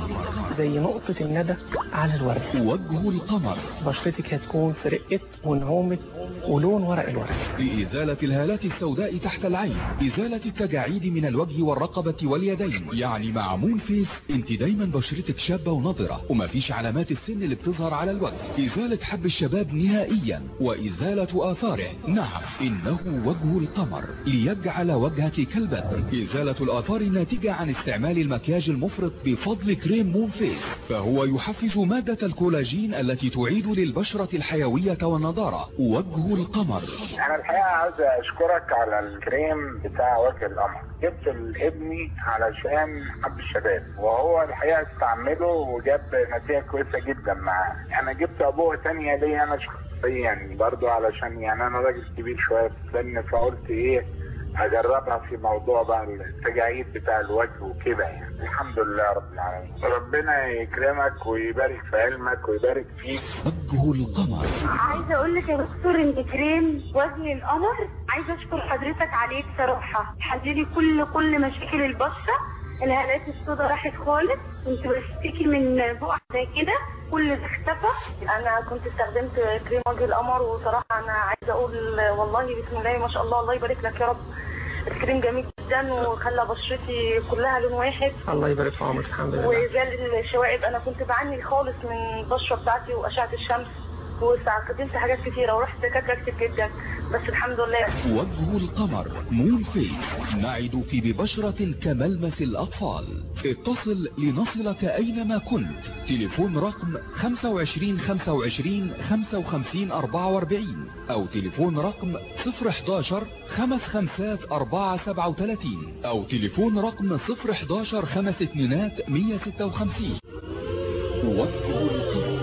زي نقطة الندى على الورد وجه القمر بشرتك هتكون في رقة ونعومة ولون ورق الورد لإزالة الهالات السوداء تحت العين إزالة التجاعيد من الوجه والرقبة واليدين يعني مع مون فيس انت دايما بشرتك شابة ونضرة ومفيش علامات السن اللي بتظهر على الوجه إزالة حب الشباب نهائيا وإزالة آثاره نعم إنه وجه القمر ليجعل وجهك كالبدر إزالة الآثار الناتجة عن استعمال المكياج المفرط بفضل كريم مون فيس فهو يحفز مادة الكولاجين التي تعيد للبشرة الحيوية والنضارة وجه القمر انا الحقيقه عاوز اشكرك على الكريم بتاع وجه القمر جبت لابني علشان حب الشباب وهو الحقيقه استعمله وجاب نتيجه كويسه جدا معاه انا جبت ابوه تانية ليا انا شخصيا برضو علشان يعني انا راجل كبير شويه في السن فقلت ايه اجربها في موضوع بقى التجاعيد بتاع الوجه وكده يعني الحمد لله رب العالمين ربنا يكرمك ويبارك في علمك ويبارك فيك وجه القمر عايزه اقول لك يا دكتور ان كريم وجه القمر عايزه اشكر حضرتك عليه بصراحه حللي كل كل مشاكل البشره الهالات السوداء راحت خالص كنت بشتكي من بقع زي كده كل ده اختفى انا كنت استخدمت كريم وجه القمر وصراحه انا عايزه اقول والله بسم الله ما شاء الله الله يبارك لك يا رب الكريم جميل جدا وخلى بشرتي كلها لون واحد الله يبارك في عمرك الحمد لله وزال الشوائب انا كنت بعاني خالص من البشره بتاعتي واشعه الشمس واستخدمت حاجات كتيره ورحت دكاتره كتير جدا بس الحمد لله وجه القمر مون فيس نعدك ببشرة كملمس الأطفال اتصل لنصلك أينما كنت تليفون رقم 25 25 55 44 أو تليفون رقم 011 خمس خمسات 4 37 أو تليفون رقم 011 خمس اتنينات 156 وجه القمر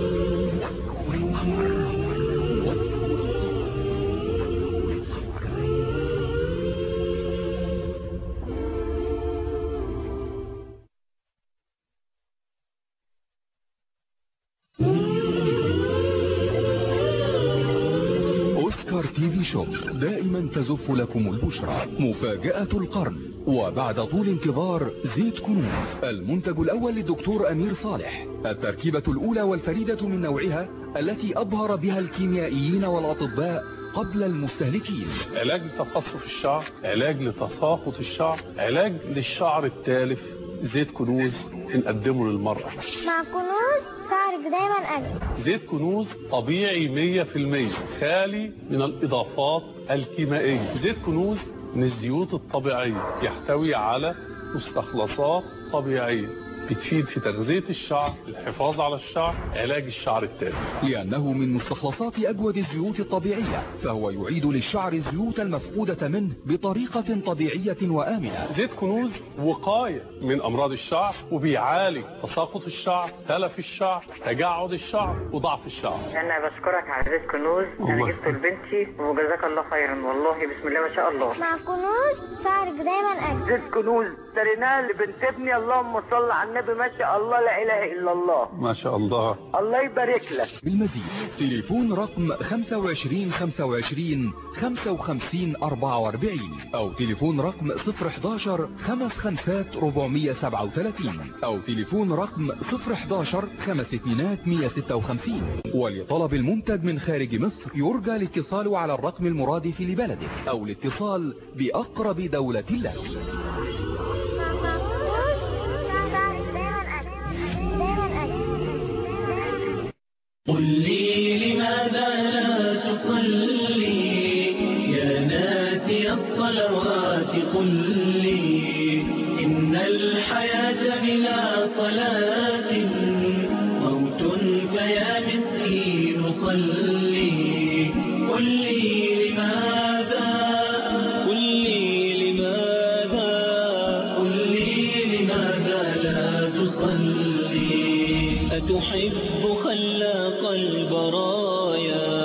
أوسكار تي في شوب دائما تزف لكم البشرى مفاجأة القرن وبعد طول انتظار زيت كنوز المنتج الأول للدكتور أمير صالح التركيبة الأولى والفريدة من نوعها التي أبهر بها الكيميائيين والأطباء قبل المستهلكين علاج لتقصف الشعر علاج لتساقط الشعر علاج للشعر التالف زيت كنوز بنقدمه للمرأة مع كنوز شعرك دايما أجمل زيت كنوز طبيعي 100% خالي من الإضافات الكيميائية زيت كنوز من الزيوت الطبيعية يحتوي على مستخلصات طبيعية بتفيد في تغذية الشعر الحفاظ على الشعر علاج الشعر التالف لأنه من مستخلصات أجود الزيوت الطبيعية فهو يعيد للشعر الزيوت المفقودة منه بطريقة طبيعية وآمنة زيت كنوز وقاية من أمراض الشعر وبيعالج تساقط الشعر تلف الشعر تجعد الشعر وضعف الشعر انا بشكرك على زيت كنوز انا الله جبته لبنتي وجزاك الله خيرا والله بسم الله ما شاء الله مع كنوز شعرك دايما أجمل زيت كنوز اشتريناه لبنت ابني اللهم صل على النبي ما شاء الله لا اله الا الله ما شاء الله الله يبارك لك بالمزيد تليفون رقم 25 25 55 44 أو تليفون رقم 011 خمس خمسات 437 أو تليفون رقم 011 خمس اتنينات 156 ولطلب المنتج من خارج مصر يرجى الاتصال على الرقم المرادف لبلدك أو الاتصال بأقرب دولة لك مع كنوز شعرك دايما أجمل دايما أجمل قل لي لماذا لا تصلي يا ناسي الصلوات قل لي إن الحياة بلا صلاة موت فيا مسكين صلي قل لي لماذا قل لي لماذا قل لي لماذا لا تصلي أتحب خلاق البرايا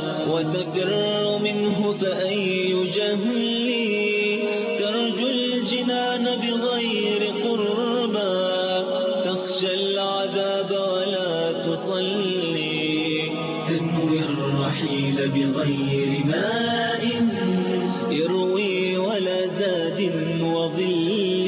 وتفر منه فأي جهل ترجو الجنان بغير قربى تخشى العذاب ولا تصلي تنوي الرحيل بغير ماء يروي ولا زاد وظل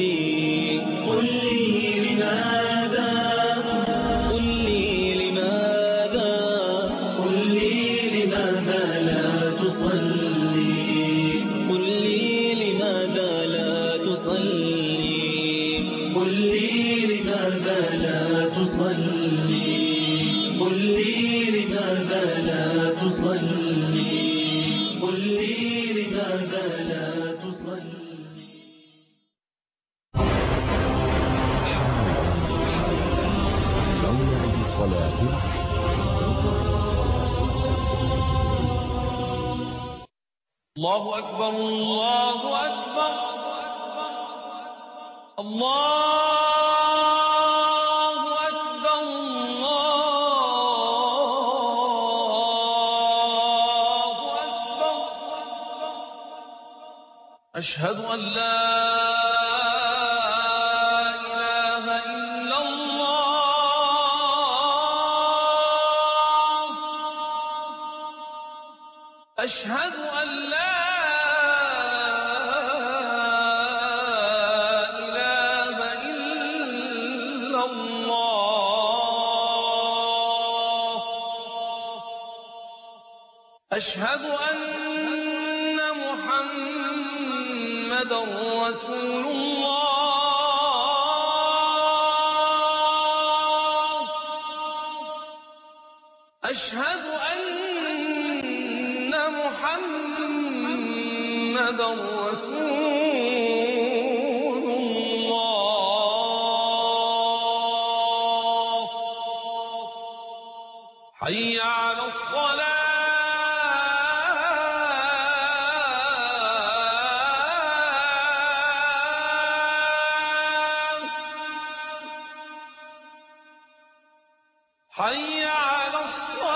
تصلي قل لي لماذا لا تصلي قل لي لماذا لا تصلي موعد صلاة الله أكبر الله أكبر الله أكبر الله أكبر أشهد أن لا إله إلا الله أشهد أن لا إله إلا الله أشهد أن محمدا رسول الله أشهد أن محمدا رسول الله حي على الصلاة حي على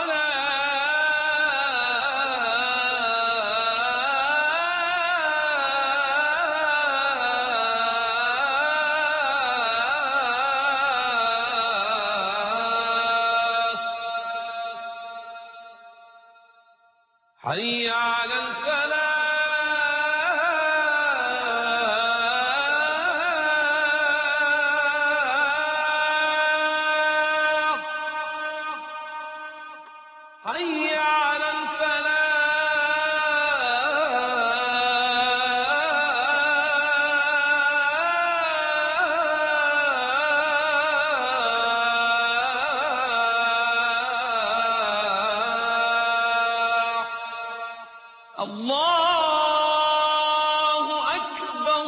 الصلاة حي على الفلاح حي على الفلاح الله أكبر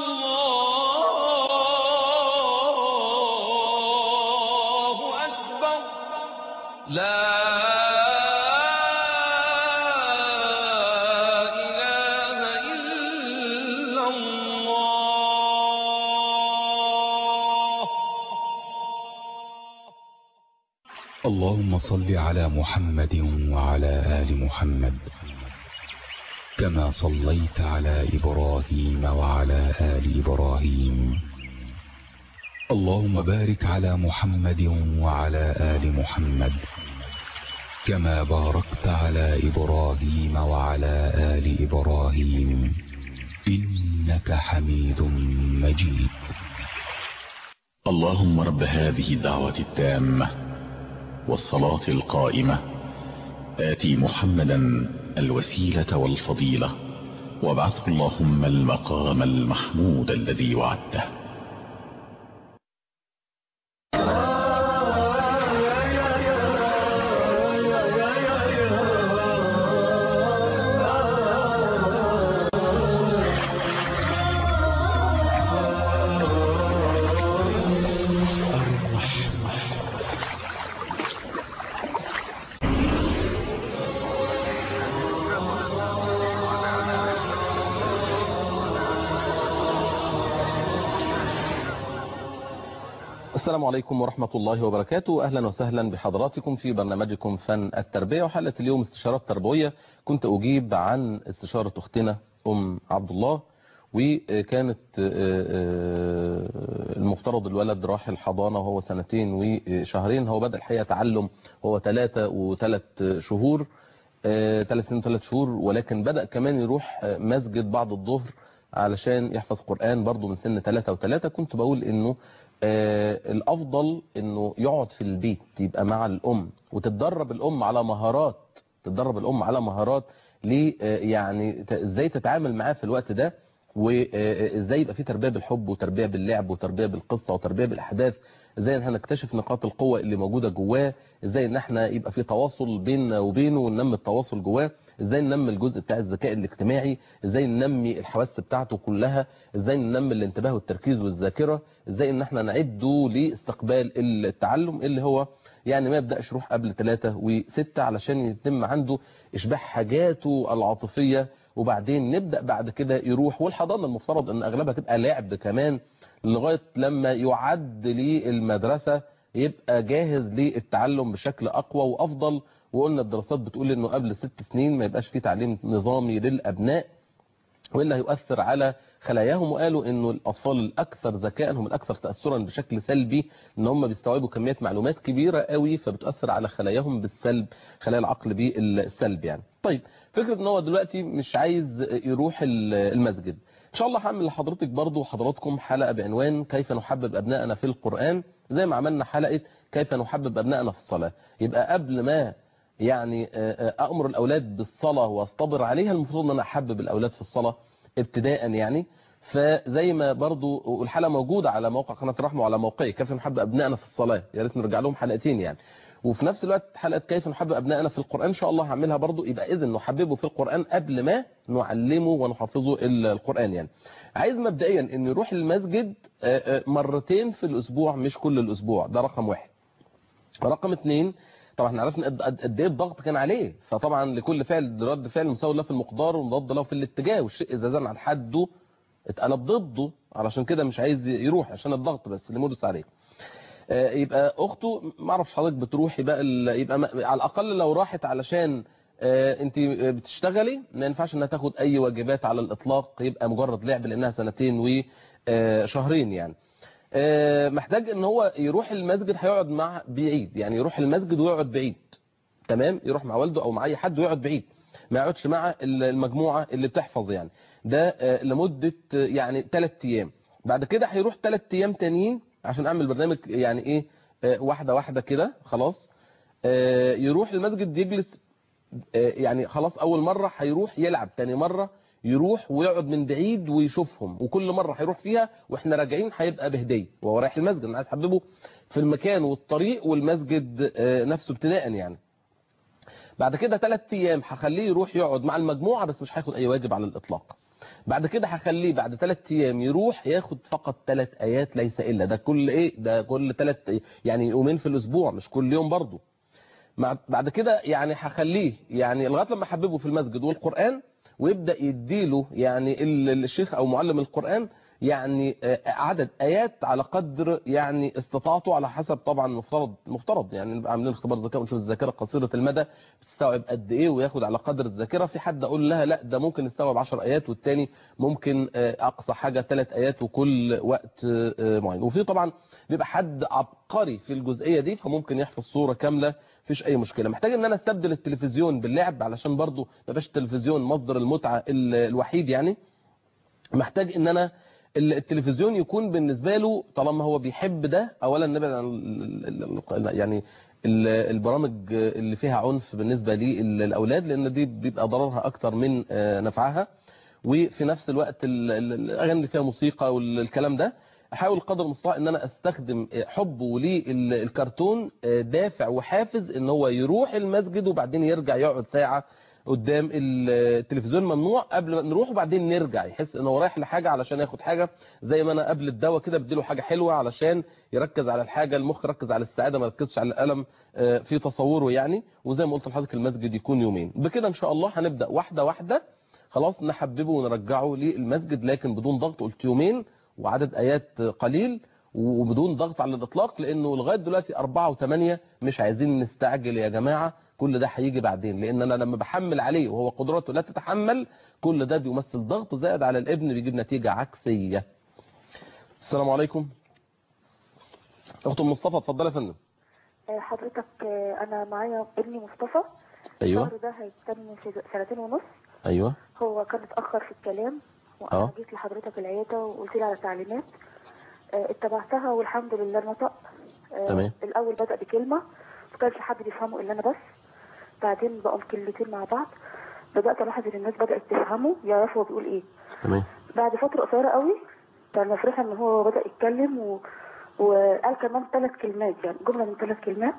الله أكبر لا إله إلا الله اللهم صل على محمد وعلى آل محمد كما صليت على إبراهيم وعلى آل إبراهيم اللهم بارك على محمد وعلى آل محمد كما باركت على إبراهيم وعلى آل إبراهيم إنك حميد مجيد اللهم رب هذه الدعوة التامة والصلاة القائمة آتي محمدا الوسيلة والفضيلة وابعثه اللهم المقام المحمود الذي وعدته السلام عليكم ورحمة الله وبركاته أهلا وسهلا بحضراتكم في برنامجكم فن التربية وحلقة اليوم استشارات تربوية كنت أجيب عن استشارة أختنا أم عبد الله وكانت المفترض الولد راح الحضانة وهو سنتين وشهرين هو بدأ الحقيقة تعلم هو ثلاثة وثلاث شهور ثلاث سنين وثلاث شهور ولكن بدأ كمان يروح مسجد بعد الظهر علشان يحفظ قرآن برضه من سن ثلاثة وثلاثة كنت بقول انه آه الافضل انه يقعد في البيت يبقى مع الام وتتدرب الام على مهارات تتدرب الام على مهارات ليه آه يعني ازاي تتعامل معاه في الوقت ده وازاي يبقى في تربيه بالحب وتربيه باللعب وتربيه بالقصه وتربيه بالاحداث ازاي ان احنا نكتشف نقاط القوة اللي موجودة جواه ازاي ان احنا يبقى في تواصل بيننا وبينه وننمي التواصل جواه ازاي ننمي الجزء بتاع الذكاء الاجتماعي ازاي ننمي الحواس بتاعته كلها ازاي ننمي الانتباه والتركيز والذاكرة ازاي ان احنا نعده لاستقبال التعلم اللي هو يعني ما يبدأش يروح قبل ثلاثة وستة علشان يتم عنده إشباع حاجاته العاطفية وبعدين نبدأ بعد كده يروح والحضانة المفترض أن أغلبها تبقى لعب كمان لغاية لما يعد للمدرسة يبقى جاهز للتعلم بشكل أقوى وأفضل وقلنا الدراسات بتقول أنه قبل ست سنين ما يبقاش فيه تعليم نظامي للأبناء وإلا هيؤثر على خلاياهم وقالوا انه الاطفال الاكثر ذكاء هم الاكثر تاثرا بشكل سلبي ان هم بيستوعبوا كميات معلومات كبيره قوي فبتاثر على خلاياهم بالسلب خلايا العقل بالسلب يعني طيب فكره ان هو دلوقتي مش عايز يروح المسجد ان شاء الله هعمل لحضرتك برضو وحضراتكم حلقه بعنوان كيف نحبب ابنائنا في القران زي ما عملنا حلقه كيف نحبب ابنائنا في الصلاه يبقى قبل ما يعني امر الاولاد بالصلاه واصطبر عليها المفروض ان انا احبب الاولاد في الصلاه ابتداء يعني فزي ما برضو والحلقه موجوده على موقع قناه رحمه وعلى موقعي كيف نحب ابنائنا في الصلاه يا ريت نرجع لهم حلقتين يعني وفي نفس الوقت حلقه كيف نحب ابنائنا في القران ان شاء الله هعملها برضو يبقى اذا نحببه في القران قبل ما نعلمه ونحفظه القران يعني عايز مبدئيا ان يروح المسجد مرتين في الاسبوع مش كل الاسبوع ده رقم واحد رقم اثنين طبعا احنا عرفنا قد ايه الضغط كان عليه فطبعا لكل فعل رد فعل مساوي له في المقدار ومضاد له في الاتجاه والشيء اذا زاد عن حده اتقلب ضده علشان كده مش عايز يروح عشان الضغط بس اللي مدرس عليه يبقى اخته ما اعرفش حضرتك بتروحي بقى يبقى على الاقل لو راحت علشان انت بتشتغلي ما ينفعش انها تاخد اي واجبات على الاطلاق يبقى مجرد لعب لانها سنتين وشهرين يعني محتاج ان هو يروح المسجد هيقعد مع بعيد يعني يروح المسجد ويقعد بعيد تمام يروح مع والده او مع اي حد ويقعد بعيد ما يقعدش مع المجموعة اللي بتحفظ يعني ده لمدة يعني 3 ايام بعد كده هيروح 3 ايام تانيين عشان اعمل برنامج يعني ايه واحدة واحدة كده خلاص يروح المسجد يجلس يعني خلاص اول مرة هيروح يلعب تاني مرة يروح ويقعد من بعيد ويشوفهم وكل مرة هيروح فيها واحنا راجعين هيبقى بهدية وهو رايح المسجد انا عايز احببه في المكان والطريق والمسجد نفسه ابتداء يعني بعد كده ثلاث ايام هخليه يروح يقعد مع المجموعة بس مش هياخد اي واجب على الاطلاق بعد كده هخليه بعد ثلاث ايام يروح ياخد فقط ثلاث ايات ليس الا ده كل ايه ده كل ثلاث يعني يومين في الاسبوع مش كل يوم برضه بعد كده يعني هخليه يعني لغايه لما احببه في المسجد والقران ويبدا يديله يعني الشيخ او معلم القران يعني عدد ايات على قدر يعني استطاعته على حسب طبعا مفترض مفترض يعني نبقى عاملين اختبار ذكاء ونشوف الذاكره قصيره المدى بتستوعب قد ايه وياخد على قدر الذاكره في حد اقول لها لا ده ممكن يستوعب 10 ايات والتاني ممكن اقصى حاجه 3 ايات وكل وقت معين وفي طبعا بيبقى حد عبقري في الجزئيه دي فممكن يحفظ صوره كامله مفيش اي مشكله محتاج ان انا استبدل التلفزيون باللعب علشان برضو ما يبقاش التلفزيون مصدر المتعه الوحيد يعني محتاج ان انا التلفزيون يكون بالنسبة له طالما هو بيحب ده اولا نبعد عن يعني البرامج اللي فيها عنف بالنسبة للأولاد لأن دي بيبقى ضررها أكتر من نفعها وفي نفس الوقت الأغاني اللي فيها موسيقى والكلام ده احاول قدر المستطاع ان انا استخدم حبه للكرتون دافع وحافز ان هو يروح المسجد وبعدين يرجع يقعد ساعة قدام التلفزيون ممنوع قبل ما نروح وبعدين نرجع يحس ان هو رايح لحاجه علشان ياخد حاجه زي ما انا قبل الدواء كده بديله حاجه حلوه علشان يركز على الحاجه المخ يركز على السعاده ما يركزش على الالم في تصوره يعني وزي ما قلت لحضرتك المسجد يكون يومين بكده ان شاء الله هنبدا واحده واحده خلاص نحببه ونرجعه للمسجد لكن بدون ضغط قلت يومين وعدد ايات قليل وبدون ضغط على الاطلاق لانه لغايه دلوقتي أربعة وثمانية مش عايزين نستعجل يا جماعه كل ده هيجي بعدين لان انا لما بحمل عليه وهو قدراته لا تتحمل كل ده بيمثل ضغط زائد على الابن بيجيب نتيجة عكسية السلام عليكم اخت مصطفى اتفضلي يا فندم حضرتك انا معايا ابني مصطفى ايوه الشهر ده هيتم في سنتين ونص ايوه هو كان اتاخر في الكلام وانا اه. جيت لحضرتك العياده وقلت لي على تعليمات آه، اتبعتها والحمد لله نطق آه، تمام. الاول بدا بكلمه ما كانش حد بيفهمه الا انا بس بعدين بقوا الكلمتين مع بعض بدات الاحظ ان الناس بدات تفهمه يعرفوا هو بيقول ايه تمام بعد فتره قصيره قوي كان مفرحه ان هو بدا يتكلم و... وقال كمان ثلاث كلمات يعني جمله من ثلاث كلمات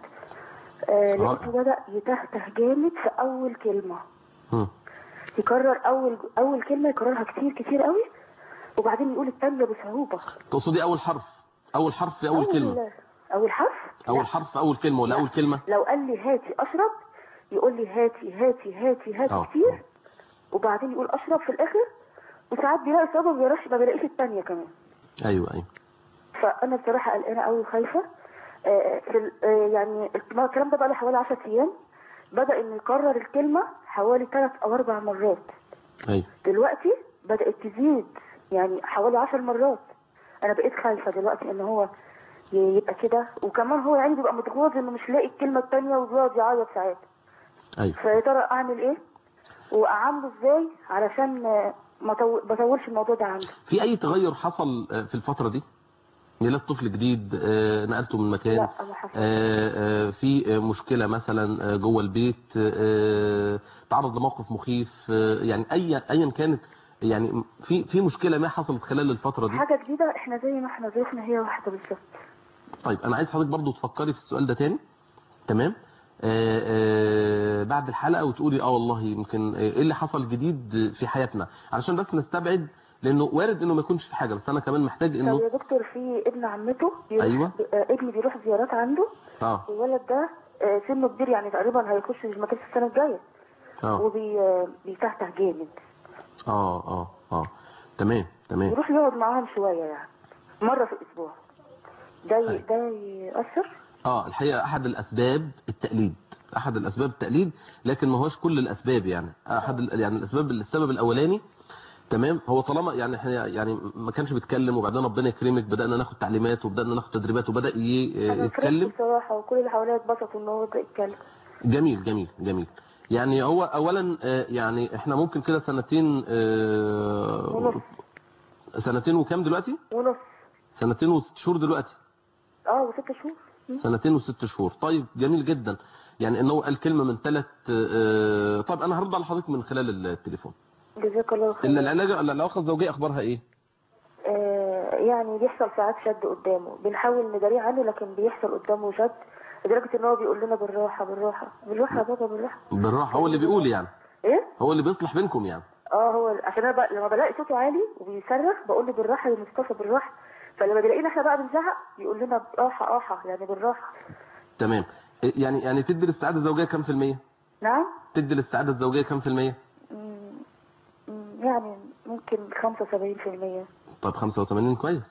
آه رائع. لقيته بدا يتهته جامد في اول كلمه مم. يكرر اول اول كلمه يكررها كتير كتير قوي وبعدين يقول الثانيه بصعوبه تقصدي اول حرف اول حرف في اول كلمه اول حرف اول حرف في اول كلمه ولا اول كلمه لو قال لي هاتي اشرب يقول لي هاتي هاتي هاتي هاتي آه. كتير وبعدين يقول اشرب في الاخر وساعات بيلاقي صعوبه ما بيلاقيش ما بيلاقيش الثانيه كمان ايوه ايوه فانا بصراحه قلقانه قوي وخايفه آه، في ال- آه، يعني ما الكلام ده بقى له حوالي 10 ايام بدا انه يكرر الكلمه حوالي ثلاث او اربع مرات ايوه دلوقتي بدات تزيد يعني حوالي 10 مرات انا بقيت خايفه دلوقتي ان هو ي- يبقى كده وكمان هو يعني بيبقى متغاظ انه مش لاقي الكلمه الثانيه وبيقعد يعيط ساعات ايوه فيا ترى اعمل ايه واعامله ازاي علشان آه، ما طو- ما اطولش الموضوع ده عنده في اي تغير حصل آه، في الفتره دي ميلاد طفل جديد آه، نقلته من مكان لا ما حصل آه، آه، في آه، مشكلة مثلا آه، جوه البيت آه، تعرض لموقف مخيف آه، يعني اي ايا كانت يعني في في مشكلة ما حصلت خلال الفترة دي حاجه جديده احنا زي ما احنا ظروفنا هي واحده بالظبط طيب انا عايز حضرتك برضو تفكري في السؤال ده تاني تمام آه، آه، بعد الحلقة وتقولي اه والله يمكن آه، ايه اللي حصل جديد في حياتنا علشان بس نستبعد لانه وارد انه ما يكونش في حاجة بس انا كمان محتاج طب انه يا دكتور في ابن عمته بيروح أيوة. آه، ابني بيروح زيارات عنده اه الولد ده آه، سنه كبير يعني تقريبا هيخش المدرسه السنه الجايه اه وبيتهته جامد اه اه اه تمام تمام يروح يقعد معاهم شويه يعني مره في الاسبوع ده ي... ده يأثر اه الحقيقة احد الاسباب التقليد احد الاسباب التقليد لكن ما هوش كل الاسباب يعني احد ال- يعني الاسباب السبب الاولاني تمام هو طالما يعني احنا يعني ما كانش بيتكلم وبعدين ربنا يكرمك بدانا ناخد تعليمات وبدانا ناخد تدريبات وبدا ي- انا يتكلم فرحت بصراحه وكل اللي حواليا اتبسطوا ان هو بدا يتكلم جميل جميل جميل يعني هو اولا آه، يعني احنا ممكن كده سنتين آه، ونص سنتين وكام دلوقتي ونص سنتين وست شهور دلوقتي اه وست شهور سنتين وست شهور طيب جميل جدا يعني ان هو قال كلمه من ثلاث طب انا هرد على حضرتك من خلال التليفون جزاك الله خير الا العلاج الا العلاقه الزوجيه اخبارها ايه آه يعني بيحصل ساعات شد قدامه بنحاول نداريه عنه لكن بيحصل قدامه شد لدرجه ان هو بيقول لنا بالراحه بالراحه بالراحه يا بابا بالراحه بالراحه هو اللي بيقول يعني ايه هو اللي بيصلح بينكم يعني اه هو عشان انا بقى لما بلاقي صوته عالي وبيصرخ بقول له بالراحه يا مصطفى بالراحه فلما بيلاقينا احنا بقى بنزعق يقول لنا بالراحه راحه يعني بالراحه تمام يعني يعني تدي للسعاده الزوجيه كام في الميه نعم تدي للسعاده الزوجيه كام في الميه مم، مم، يعني ممكن 75% طب 85 كويس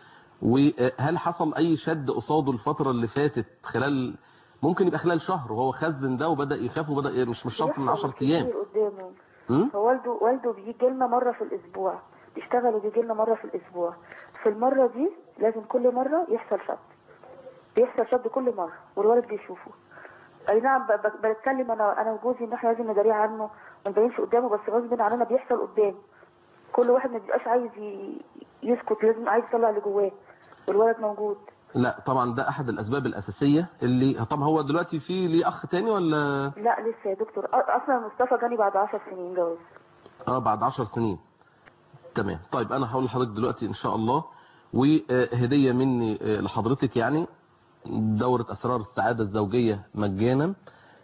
وهل حصل اي شد قصاده الفتره اللي فاتت خلال ممكن يبقى خلال شهر وهو خزن ده وبدا يخاف وبدا مش مش شرط من 10 ايام كتير قدامه امم هو والده والده بيجي لنا مره في الاسبوع بيشتغل وبيجي لنا مره في الاسبوع في المره دي لازم كل مره يحصل شد بيحصل شد كل مره والولد بيشوفه اي نعم ب- ب- بتكلم انا انا وجوزي ان احنا لازم نداريه عنه ما نبينش قدامه بس غصب عننا بيحصل قدام كل واحد ما بيبقاش عايز ي- يسكت لازم عايز يطلع اللي جواه والولد موجود لا طبعا ده احد الاسباب الاساسيه اللي طب هو دلوقتي في ليه اخ تاني ولا لا لسه يا دكتور أ- اصلا مصطفى جاني بعد 10 سنين جواز اه بعد 10 سنين تمام طيب انا هقول لحضرتك دلوقتي ان شاء الله وهديه مني آه، لحضرتك يعني دورة اسرار السعادة الزوجية مجانا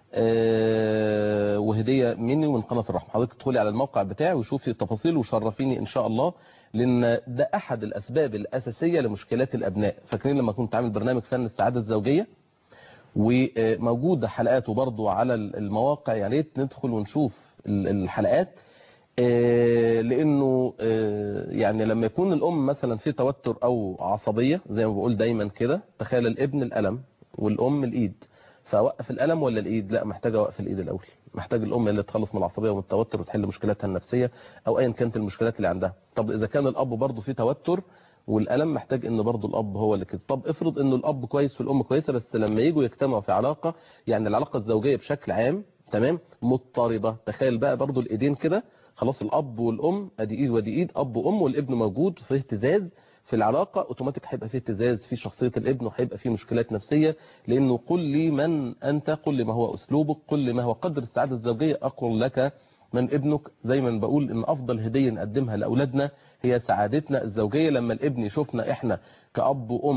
آه، وهدية مني ومن قناة الرحمة حضرتك تدخلي على الموقع بتاعي وشوفي التفاصيل وشرفيني ان شاء الله لان ده احد الاسباب الاساسية لمشكلات الابناء فاكرين لما كنت عامل برنامج فن السعادة الزوجية وموجودة حلقاته برضو على المواقع يا ريت ندخل ونشوف ال- الحلقات آه، لانه آه، يعني لما يكون الام مثلا في توتر او عصبية زي ما بقول دايما كده تخيل الابن الالم والام الايد فاوقف الالم ولا الايد لا محتاج اوقف الايد الاول محتاج الام اللي تخلص من العصبيه ومن التوتر وتحل مشكلاتها النفسيه او ايا كانت المشكلات اللي عندها طب اذا كان الاب برضه فيه توتر والالم محتاج ان برضه الاب هو اللي كده طب افرض انه الاب كويس والام كويسه بس لما يجوا يجتمعوا في علاقه يعني العلاقه الزوجيه بشكل عام تمام مضطربه تخيل بقى برضه الايدين كده خلاص الاب والام ادي ايد ودي ايد اب وام والابن موجود في اهتزاز في العلاقة اوتوماتيك هيبقى فيه اهتزاز في شخصية الابن وهيبقى فيه مشكلات نفسية لانه قل لي من انت قل لي ما هو اسلوبك قل لي ما هو قدر السعادة الزوجية اقول لك من ابنك زي ما بقول ان افضل هدية نقدمها لاولادنا هي سعادتنا الزوجية لما الابن يشوفنا احنا كأب وام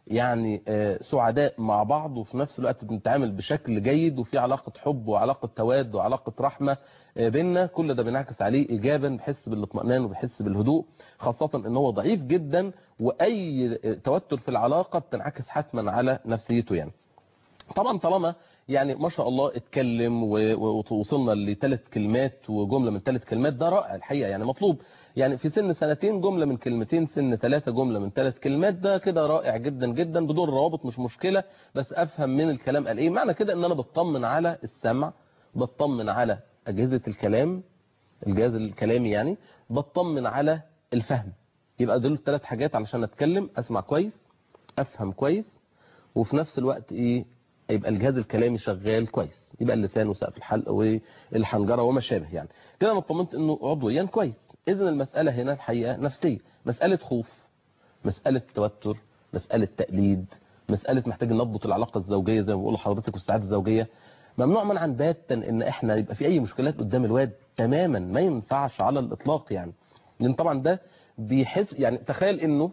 يعني آه، سعداء مع بعض وفي نفس الوقت بنتعامل بشكل جيد وفي علاقة حب وعلاقة تواد وعلاقة رحمة آه، بيننا كل ده بينعكس عليه ايجابا بحس بالاطمئنان وبحس بالهدوء خاصة ان هو ضعيف جدا واي آه، توتر في العلاقة بتنعكس حتما على نفسيته يعني طبعا طالما يعني ما شاء الله اتكلم و- و- ووصلنا لثلاث كلمات وجملة من ثلاث كلمات ده رائع الحقيقة يعني مطلوب يعني في سن سنتين جملة من كلمتين سن ثلاثة جملة من ثلاث كلمات ده كده رائع جدا جدا بدون روابط مش مشكلة بس افهم من الكلام قال ايه معنى كده ان انا بطمن على السمع بطمن على اجهزة الكلام الجهاز الكلامي يعني بطمن على الفهم يبقى دول الثلاث حاجات علشان اتكلم اسمع كويس افهم كويس وفي نفس الوقت ايه يبقى الجهاز الكلامي شغال كويس يبقى اللسان وسقف الحلق والحنجره وما شابه يعني كده انا اطمنت انه عضويا كويس اذا المساله هنا الحقيقه نفسيه مساله خوف مساله توتر مساله تقليد مساله محتاج نضبط العلاقه الزوجيه زي ما بقول لحضرتك والسعاده الزوجيه ممنوع منعا باتا ان احنا يبقى في اي مشكلات قدام الواد تماما ما ينفعش على الاطلاق يعني لان طبعا ده بيحس يعني تخيل انه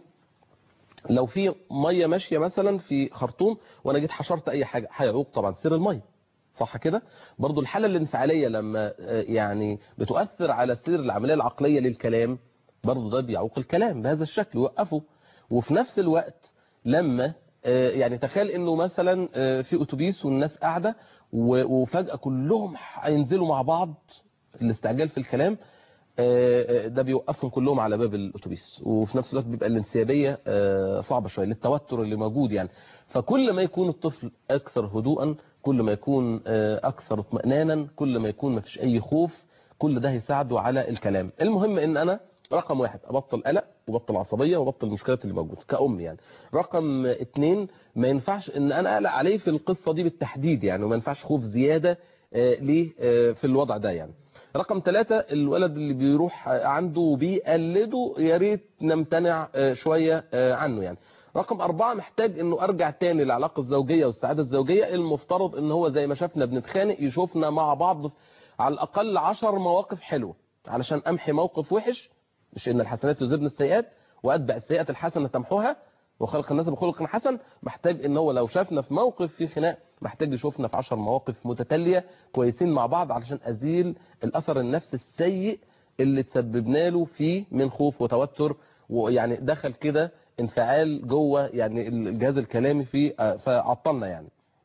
لو في ميه ماشيه مثلا في خرطوم وانا جيت حشرت اي حاجه هيعوق طبعا سير الميه صح كده برضو الحاله الانفعاليه لما آه، يعني بتؤثر على سير العمليه العقليه للكلام برضو ده بيعوق الكلام بهذا الشكل يوقفه وفي نفس الوقت لما آه، يعني تخيل انه مثلا آه، في اتوبيس والناس قاعده و- وفجاه كلهم هينزلوا مع بعض الاستعجال في الكلام آه، آه، ده بيوقفهم كلهم على باب الاتوبيس وفي نفس الوقت بيبقى الانسيابيه آه، صعبه شويه للتوتر اللي موجود يعني فكل ما يكون الطفل اكثر هدوءا كل ما يكون آه، اكثر اطمئنانا كل ما يكون ما فيش اي خوف كل ده هيساعده على الكلام المهم ان انا رقم واحد ابطل قلق وبطل عصبيه وبطل المشكلات اللي موجوده كأم يعني رقم اتنين ما ينفعش ان انا اقلق عليه في القصه دي بالتحديد يعني وما ينفعش خوف زياده آه، ليه آه، في الوضع ده يعني رقم ثلاثة الولد اللي بيروح عنده وبيقلده يا ريت نمتنع آه، شوية آه، عنه يعني رقم أربعة محتاج انه ارجع تاني للعلاقة الزوجية والسعادة الزوجية المفترض ان هو زي ما شافنا بنتخانق يشوفنا مع بعض على الأقل عشر مواقف حلوة علشان أمحي موقف وحش مش إن الحسنات تذهبن السيئات وأتبع السيئات الحسنة تمحوها وخلق الناس بخلق حسن محتاج ان هو لو شافنا في موقف في خناق محتاج يشوفنا في عشر مواقف متتالية كويسين مع بعض علشان ازيل الاثر النفسي السيء اللي تسببنا له فيه من خوف وتوتر ويعني دخل كده انفعال جوه يعني الجهاز الكلامي فيه آه، فعطلنا يعني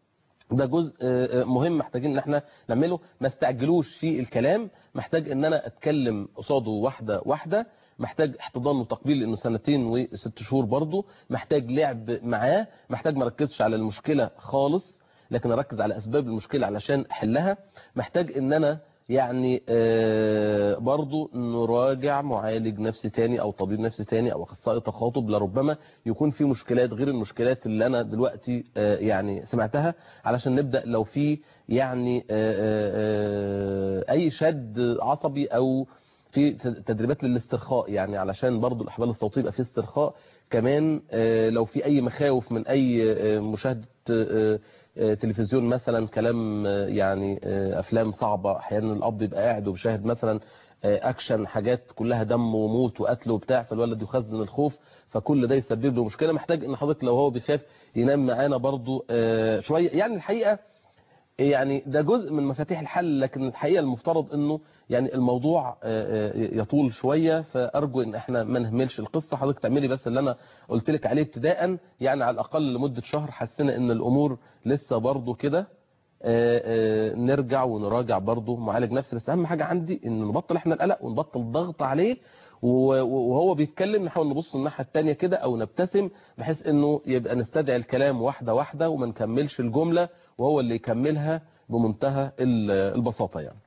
ده جزء آه، آه، مهم محتاجين ان احنا نعمله ما استعجلوش في الكلام محتاج ان انا اتكلم قصاده واحده واحده محتاج احتضان وتقبيل لانه سنتين وست شهور برضه محتاج لعب معاه محتاج ما اركزش على المشكله خالص لكن اركز على اسباب المشكله علشان احلها محتاج ان انا يعني آه، برضو نراجع معالج نفسي تاني او طبيب نفسي تاني او اخصائي تخاطب لربما يكون في مشكلات غير المشكلات اللي انا دلوقتي آه، يعني سمعتها علشان نبدا لو في يعني آه، آه، آه، اي شد عصبي او في تدريبات للاسترخاء يعني علشان برضو الاحبال الصوتيه يبقى فيه استرخاء كمان آه، لو في اي مخاوف من اي آه، مشاهده آه، آه، تلفزيون مثلا كلام آه، يعني آه، افلام صعبه احيانا الاب يبقى قاعد وبيشاهد مثلا آه، اكشن حاجات كلها دم وموت وقتل وبتاع فالولد يخزن الخوف فكل ده يسبب له مشكله محتاج ان حضرتك لو هو بيخاف ينام معانا برضو آه، شويه يعني الحقيقه يعني ده جزء من مفاتيح الحل لكن الحقيقه المفترض انه يعني الموضوع آه، آه، يطول شويه فارجو ان احنا ما نهملش القصه حضرتك تعملي بس اللي انا قلت لك عليه ابتداء يعني على الاقل لمده شهر حسينا ان الامور لسه برضو كده آه، آه، نرجع ونراجع برضو معالج نفسي بس اهم حاجه عندي ان نبطل احنا القلق ونبطل الضغط عليه و- وهو بيتكلم نحاول نبص الناحيه الثانيه كده او نبتسم بحيث انه يبقى نستدعي الكلام واحده واحده وما نكملش الجمله وهو اللي يكملها بمنتهى ال- البساطه يعني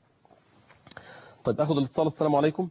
طيب اخد الاتصال السلام عليكم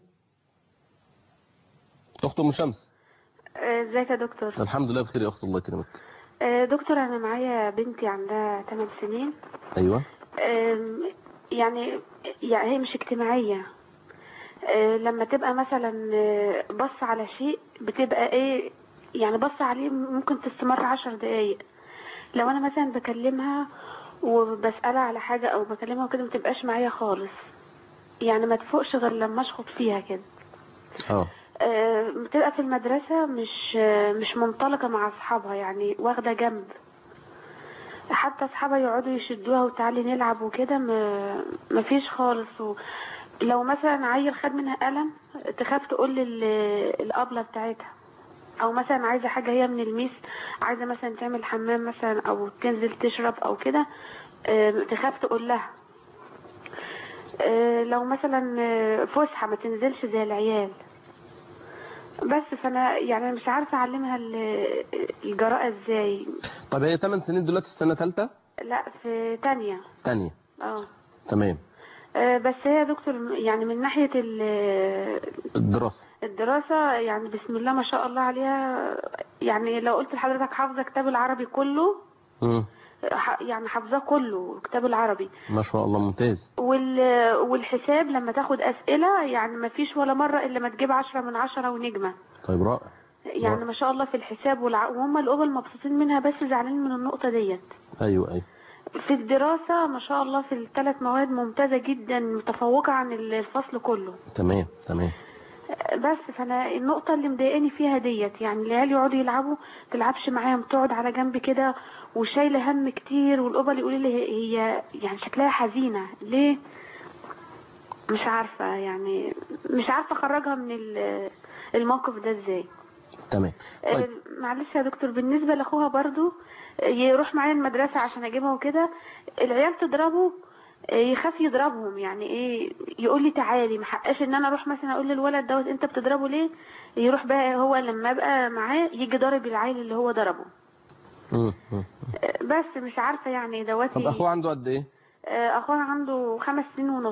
اخت ام شمس آه، ازيك يا دكتور الحمد لله بخير يا اخت الله يكرمك آه، دكتور انا معايا بنتي عندها 8 سنين ايوه آم، يعني يعني هي مش اجتماعية آه، لما تبقى مثلا آه، بص على شيء بتبقى ايه يعني بص عليه ممكن تستمر عشر دقايق لو انا مثلا بكلمها وبسألها على حاجة او بكلمها وكده ما تبقاش معايا خالص يعني ما تفوقش غير لما اشخط فيها كده اه آه، بتبقى في المدرسة مش آه، مش منطلقة مع أصحابها يعني واخدة جنب حتى أصحابها يقعدوا يشدوها وتعالي نلعب وكده ما مفيش خالص و... لو مثلا عيل خد منها قلم تخاف تقول لل- الأبلة بتاعتها او مثلا عايزه حاجه هي من الميس عايزه مثلا تعمل حمام مثلا او تنزل تشرب او كده آه، تخاف تقول لها آه، لو مثلا آه، فسحه ما تنزلش زي العيال بس فانا يعني مش عارفه اعلمها ال- الجراءه ازاي طب هي 8 سنين دلوقتي في سنه ثالثه لا في تانية ثانيه اه تمام آه، بس هي يا دكتور يعني من ناحيه ال- الدراسه الدراسة يعني بسم الله ما شاء الله عليها يعني لو قلت لحضرتك حافظة كتاب العربي كله مم. ح- يعني حافظاه كله كتاب العربي ما شاء الله ممتاز وال والحساب لما تاخد أسئلة يعني ما فيش ولا مرة إلا ما تجيب عشرة من عشرة ونجمة طيب رائع يعني ما شاء الله في الحساب والع... وهم الأول مبسوطين منها بس زعلانين من النقطة ديت ايوه ايوه في الدراسة ما شاء الله في الثلاث مواد ممتازة جدا متفوقة عن الفصل كله تمام تمام بس فانا النقطه اللي مضايقاني فيها ديت يعني العيال يقعدوا يلعبوا تلعبش معاهم تقعد على جنب كده وشايله هم كتير والقبل يقولوا لي هي يعني شكلها حزينه ليه مش عارفه يعني مش عارفه اخرجها من ال- الموقف ده ازاي تمام آه، معلش يا دكتور بالنسبه لاخوها برضو آه، يروح معايا المدرسه عشان اجيبها وكده العيال تضربه آه، يخاف يضربهم يعني ايه يقول لي تعالي محقاش ان انا اروح مثلا اقول للولد دوت انت بتضربه ليه يروح بقى هو لما ابقى معاه يجي ضارب العيل اللي هو ضربه مم. مم. آه، بس مش عارفه يعني دوت طب اخوه عنده قد ايه آه، اخوها عنده خمس سنين ونص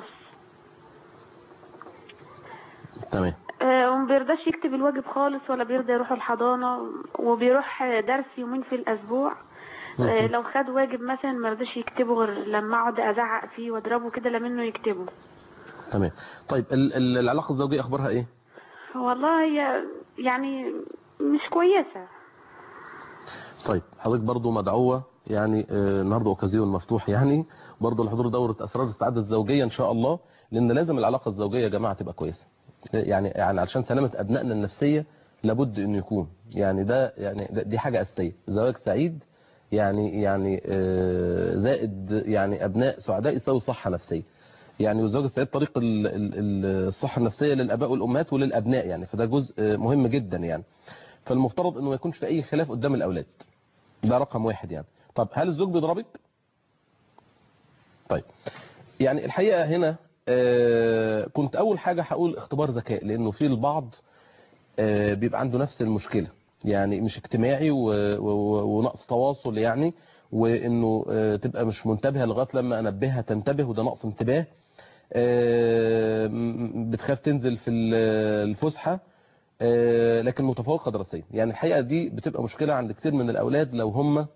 تمام آه، وما بيرضاش يكتب الواجب خالص ولا بيرضى يروح الحضانة وبيروح آه، درس يومين في الأسبوع آه، مم. لو خد واجب مثلا ما رضاش يكتبه غير لما اقعد ازعق فيه واضربه كده لمنه يكتبه تمام طيب ال- ال- العلاقه الزوجيه اخبارها ايه والله هي يعني مش كويسة طيب حضرتك برضو مدعوة يعني آه، النهارده اوكازيون مفتوح يعني برضو لحضور دورة اسرار السعادة الزوجية ان شاء الله لان لازم العلاقة الزوجية يا جماعة تبقى كويسة يعني يعني علشان سلامة ابنائنا النفسية لابد انه يكون يعني ده يعني ده دي حاجة اساسية زواج سعيد يعني يعني آه، زائد يعني ابناء سعداء يساوي صحة نفسية يعني والزواج السعيد طريق ال- ال- ال- الصحة النفسية للاباء والامهات وللابناء يعني فده جزء آه، مهم جدا يعني فالمفترض انه ما يكونش في اي خلاف قدام الاولاد ده رقم واحد يعني طب هل الزوج بيضربك طيب يعني الحقيقة هنا آه، كنت اول حاجة هقول اختبار ذكاء لانه في البعض آه، بيبقى عنده نفس المشكلة يعني مش اجتماعي و- و- ونقص تواصل يعني وانه آه، تبقى مش منتبهة لغاية لما انبهها تنتبه وده نقص انتباه آه، م- بتخاف تنزل في ال- الفسحة آه، لكن متفوقة دراسيا يعني الحقيقة دي بتبقى مشكلة عند كتير من الأولاد لو هم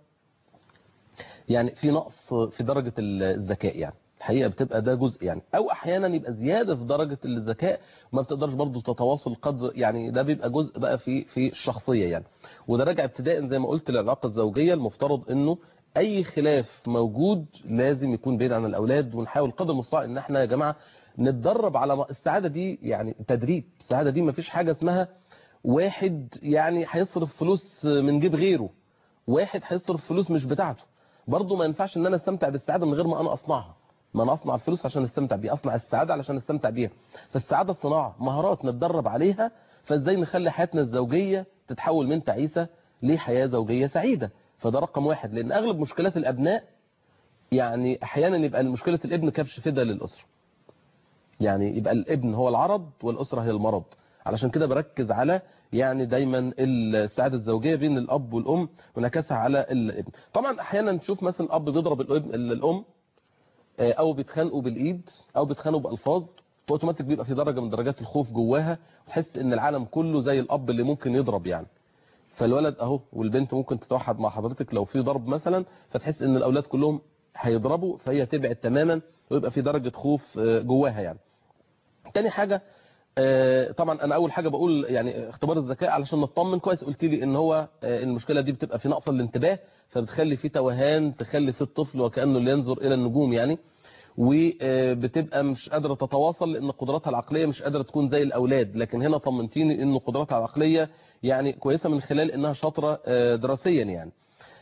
يعني في نقص في درجة الذكاء يعني الحقيقة بتبقى ده جزء يعني أو أحيانا يبقى زيادة في درجة الذكاء وما بتقدرش برضو تتواصل قدر يعني ده بيبقى جزء بقى في في الشخصية يعني وده راجع ابتداء زي ما قلت للعلاقة الزوجية المفترض إنه أي خلاف موجود لازم يكون بعيد عن الأولاد ونحاول قدر المستطاع إن احنا يا جماعة نتدرب على السعادة دي يعني تدريب السعادة دي مفيش حاجة اسمها واحد يعني هيصرف فلوس من جيب غيره واحد هيصرف فلوس مش بتاعته برضه ما ينفعش ان انا استمتع بالسعادة من غير ما انا اصنعها ما انا اصنع الفلوس عشان استمتع بيها اصنع السعادة علشان استمتع بيها فالسعادة صناعة مهارات نتدرب عليها فازاي نخلي حياتنا الزوجية تتحول من تعيسة لحياة زوجية سعيدة فده رقم واحد لان اغلب مشكلات الابناء يعني احيانا يبقى مشكلة الابن كبش فدا للاسرة يعني يبقى الابن هو العرض والاسرة هي المرض علشان كده بركز على يعني دايما السعادة الزوجية بين الاب والام ونكسها على الابن طبعا احيانا نشوف مثلا الاب بيضرب الابن الام آه، او بيتخانقوا بالايد او بيتخانقوا بالفاظ فاوتوماتيك بيبقى في درجة من درجات الخوف جواها وتحس ان العالم كله زي الاب اللي ممكن يضرب يعني فالولد اهو والبنت ممكن تتوحد مع حضرتك لو في ضرب مثلا فتحس ان الاولاد كلهم هيضربوا فهي تبعد تماما ويبقى في درجة خوف آه، جواها يعني تاني حاجة آه، طبعا انا اول حاجة بقول يعني اختبار الذكاء علشان نطمن كويس قلت لي ان هو آه، المشكلة دي بتبقى في نقص الانتباه فبتخلي في توهان تخلي في الطفل وكأنه اللي ينظر الى النجوم يعني وبتبقى مش قادرة تتواصل لأن قدراتها العقلية مش قادرة تكون زي الأولاد لكن هنا طمنتيني أن قدراتها العقلية يعني كويسة من خلال أنها شاطرة آه، دراسيا يعني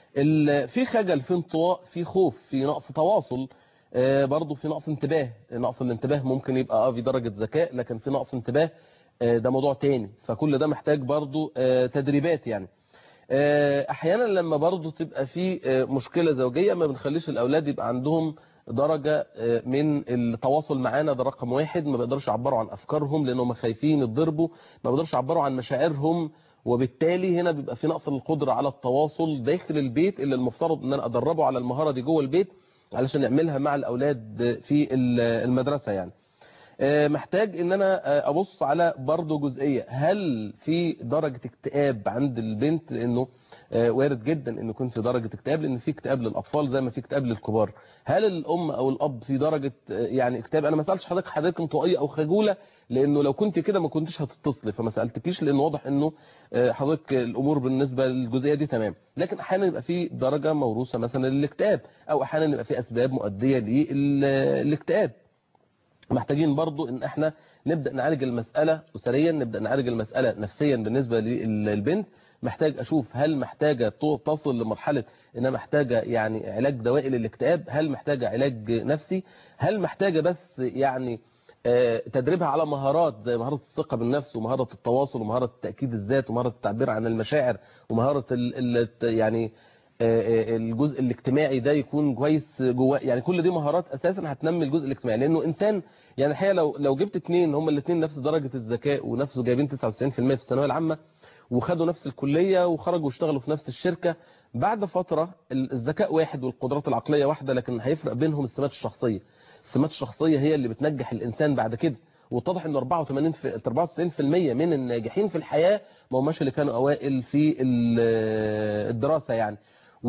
ال- في خجل في انطواء في خوف في نقص تواصل آه، برضه في نقص انتباه نقص الانتباه ممكن يبقى اه في درجة ذكاء لكن في نقص انتباه آه، ده موضوع تاني فكل ده محتاج برضه آه، تدريبات يعني آه، احيانا لما برضه تبقى في آه، مشكلة زوجية ما بنخليش الاولاد يبقى عندهم درجة آه، من التواصل معانا ده رقم واحد ما بيقدرش يعبروا عن افكارهم لانهم خايفين يتضربوا ما بيقدرش يعبروا عن مشاعرهم وبالتالي هنا بيبقى في نقص القدرة على التواصل داخل البيت اللي المفترض ان انا ادربه على المهارة دي جوه البيت علشان يعملها مع الاولاد في المدرسة يعني آه، محتاج ان انا آه، ابص على برضه جزئية هل في درجة اكتئاب عند البنت لانه آه، وارد جدا ان يكون في درجة اكتئاب لان في اكتئاب للاطفال زي ما في اكتئاب للكبار هل الام او الاب في درجة آه، يعني اكتئاب انا ما سالتش حضرتك حضرتك انطوائيه او خجولة لانه لو كنت كده ما كنتش هتتصلي فما سالتكيش لانه واضح انه آه، حضرتك الامور بالنسبة للجزئية دي تمام لكن احيانا يبقى في درجة موروثة مثلا للاكتئاب او احيانا يبقى في اسباب مؤدية للاكتئاب محتاجين برضو ان احنا نبدأ نعالج المسألة أسريا نبدأ نعالج المسألة نفسيا بالنسبة للبنت محتاج أشوف هل محتاجة تصل لمرحلة إنها محتاجة يعني علاج دوائي للاكتئاب هل محتاجة علاج نفسي هل محتاجة بس يعني آه، تدريبها على مهارات زي مهارة الثقة بالنفس ومهارة التواصل ومهارة تأكيد الذات ومهارة التعبير عن المشاعر ومهارة ال ال يعني آه، آه، الجزء الاجتماعي ده يكون كويس جواه يعني كل دي مهارات اساسا هتنمي الجزء الاجتماعي لانه انسان يعني الحقيقه لو لو جبت اثنين هم الاثنين نفس درجه الذكاء ونفسه جايبين 99% في الثانويه العامه وخدوا نفس الكليه وخرجوا واشتغلوا في نفس الشركه بعد فتره ال- الذكاء واحد والقدرات العقليه واحده لكن هيفرق بينهم السمات الشخصيه السمات الشخصيه هي اللي بتنجح الانسان بعد كده واتضح ان 84 في 94% من الناجحين في الحياه ما هماش اللي كانوا اوائل في ال- الدراسه يعني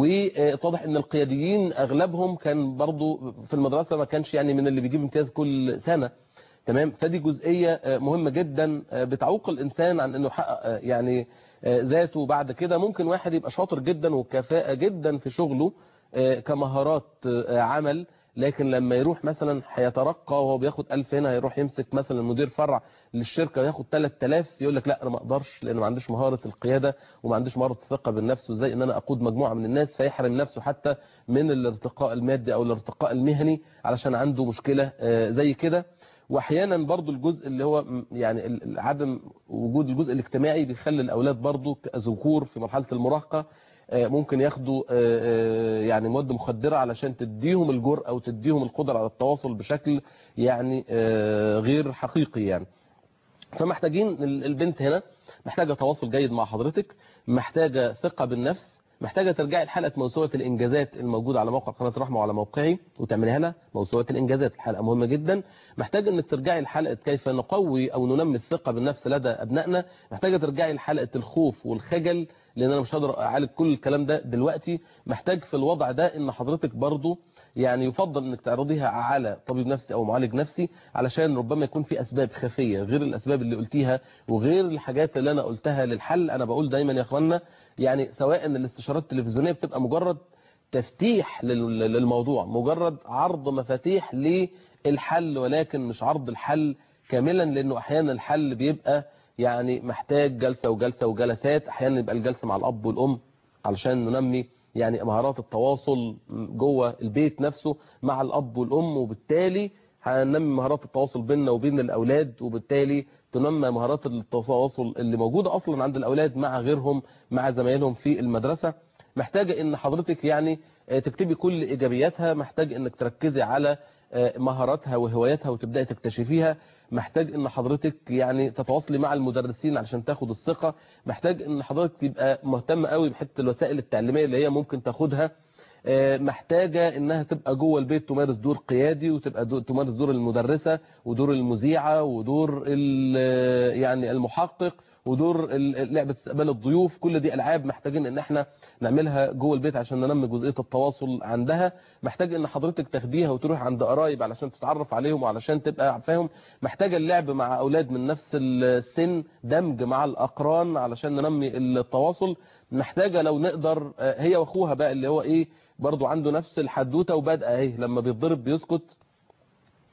واتضح ان القياديين اغلبهم كان برضو في المدرسه ما كانش يعني من اللي بيجيب امتياز كل سنه تمام فدي جزئيه آه، مهمه جدا آه، بتعوق الانسان عن انه يحقق آه، يعني آه، ذاته بعد كده ممكن واحد يبقى شاطر جدا وكفاءه جدا في شغله آه، كمهارات آه، عمل لكن لما يروح مثلا هيترقى وهو بياخد 1000 هنا هيروح يمسك مثلا مدير فرع للشركه وياخد 3000 يقول لك لا انا ما اقدرش لان ما عنديش مهاره القياده وما عنديش مهاره الثقه بالنفس وازاي ان انا اقود مجموعه من الناس فيحرم نفسه حتى من الارتقاء المادي او الارتقاء المهني علشان عنده مشكله آه، زي كده واحيانا برضو الجزء اللي هو م- يعني ال- ال- عدم وجود الجزء الاجتماعي بيخلي الاولاد برضو ذكور في مرحله المراهقه آه، ممكن ياخدوا آه، آه، يعني مواد مخدره علشان تديهم الجرأه وتديهم القدره على التواصل بشكل يعني آه، غير حقيقي يعني فمحتاجين ال- البنت هنا محتاجة تواصل جيد مع حضرتك محتاجة ثقة بالنفس محتاجة ترجعي لحلقة موسوعة الإنجازات الموجودة على موقع قناة رحمة وعلى موقعي وتعمليها لها موسوعة الإنجازات الحلقة مهمة جدا محتاجة إنك ترجعي لحلقة كيف نقوي أو ننمي الثقة بالنفس لدى أبنائنا محتاجة ترجعي لحلقة الخوف والخجل لأن أنا مش هقدر أعالج كل الكلام ده دلوقتي محتاج في الوضع ده إن حضرتك برضو يعني يفضل انك تعرضيها على طبيب نفسي او معالج نفسي علشان ربما يكون في اسباب خفيه غير الاسباب اللي قلتيها وغير الحاجات اللي انا قلتها للحل انا بقول دايما يا اخوانا يعني سواء الاستشارات التلفزيونيه بتبقى مجرد تفتيح لل- للموضوع مجرد عرض مفاتيح للحل ولكن مش عرض الحل كاملا لانه احيانا الحل بيبقى يعني محتاج جلسه وجلسه وجلسات احيانا يبقى الجلسه مع الاب والام علشان ننمي يعني مهارات التواصل جوه البيت نفسه مع الاب والام وبالتالي هننمي مهارات التواصل بيننا وبين الاولاد وبالتالي تنمى مهارات التواصل اللي موجوده اصلا عند الاولاد مع غيرهم مع زمايلهم في المدرسه محتاجه ان حضرتك يعني آه، تكتبي كل ايجابياتها محتاج انك تركزي على آه، مهاراتها وهواياتها وتبداي تكتشفيها محتاج ان حضرتك يعني تتواصلي مع المدرسين علشان تاخد الثقة محتاج ان حضرتك تبقى مهتم قوي بحته الوسائل التعليمية اللي هي ممكن تاخدها آه، محتاجة انها تبقى جوه البيت تمارس دور قيادي وتبقى دو تمارس دور المدرسة ودور المذيعة ودور ال- يعني المحقق ودور ال- لعبة استقبال الضيوف كل دي العاب محتاجين ان احنا نعملها جوه البيت عشان ننمي جزئية التواصل عندها محتاج ان حضرتك تاخديها وتروح عند قرايب علشان تتعرف عليهم وعلشان تبقى عارفاهم محتاجة اللعب مع اولاد من نفس السن دمج مع الاقران علشان ننمي التواصل محتاجة لو نقدر آه، هي واخوها بقى اللي هو ايه برضو عنده نفس الحدوته وبادئه اهي لما بيتضرب بيسكت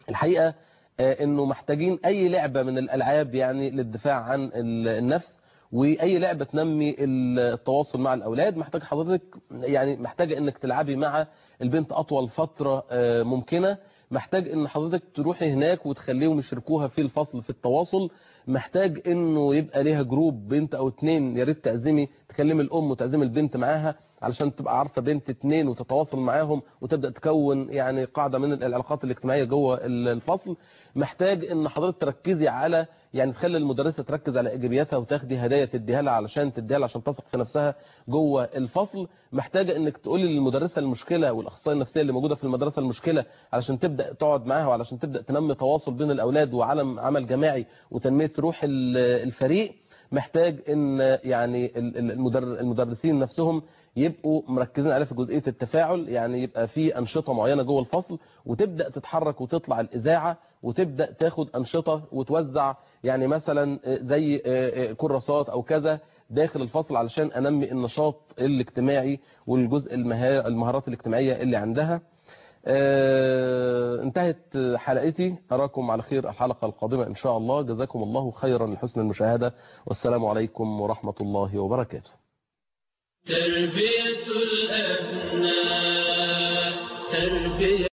الحقيقة آه، انه محتاجين اي لعبة من الالعاب يعني للدفاع عن ال- النفس واي لعبة تنمي التواصل مع الاولاد محتاج حضرتك يعني محتاجة انك تلعبي مع البنت اطول فترة آه، ممكنة محتاج ان حضرتك تروحي هناك وتخليهم يشاركوها في الفصل في التواصل محتاج انه يبقى ليها جروب بنت او اتنين يا ريت تعزمي تكلمي الام وتعزمي البنت معاها علشان تبقى عارفه بنت اتنين وتتواصل معاهم وتبدا تكون يعني قاعده من العلاقات الاجتماعيه جوه ال- الفصل محتاج ان حضرتك تركزي على يعني تخلي المدرسه تركز على ايجابياتها وتاخدي هدايا تديها لها علشان تديها لها عشان تثق في نفسها جوه الفصل محتاجه انك تقولي للمدرسه المشكله والاخصائيه النفسيه اللي موجوده في المدرسه المشكله علشان تبدا تقعد معاها وعلشان تبدا تنمي تواصل بين الاولاد وعلم عمل جماعي وتنميه روح ال- الفريق محتاج ان يعني ال- ال- المدر- المدرسين نفسهم يبقوا مركزين عليه في جزئيه التفاعل يعني يبقى في انشطه معينه جوه الفصل وتبدا تتحرك وتطلع الاذاعه وتبدا تاخد انشطه وتوزع يعني مثلا زي كراسات او كذا داخل الفصل علشان انمي النشاط الاجتماعي والجزء المها- المهارات الاجتماعيه اللي عندها آه، انتهت حلقتي أراكم على خير الحلقة القادمة إن شاء الله جزاكم الله خيرا لحسن المشاهدة والسلام عليكم ورحمة الله وبركاته تربية الأبناء تربية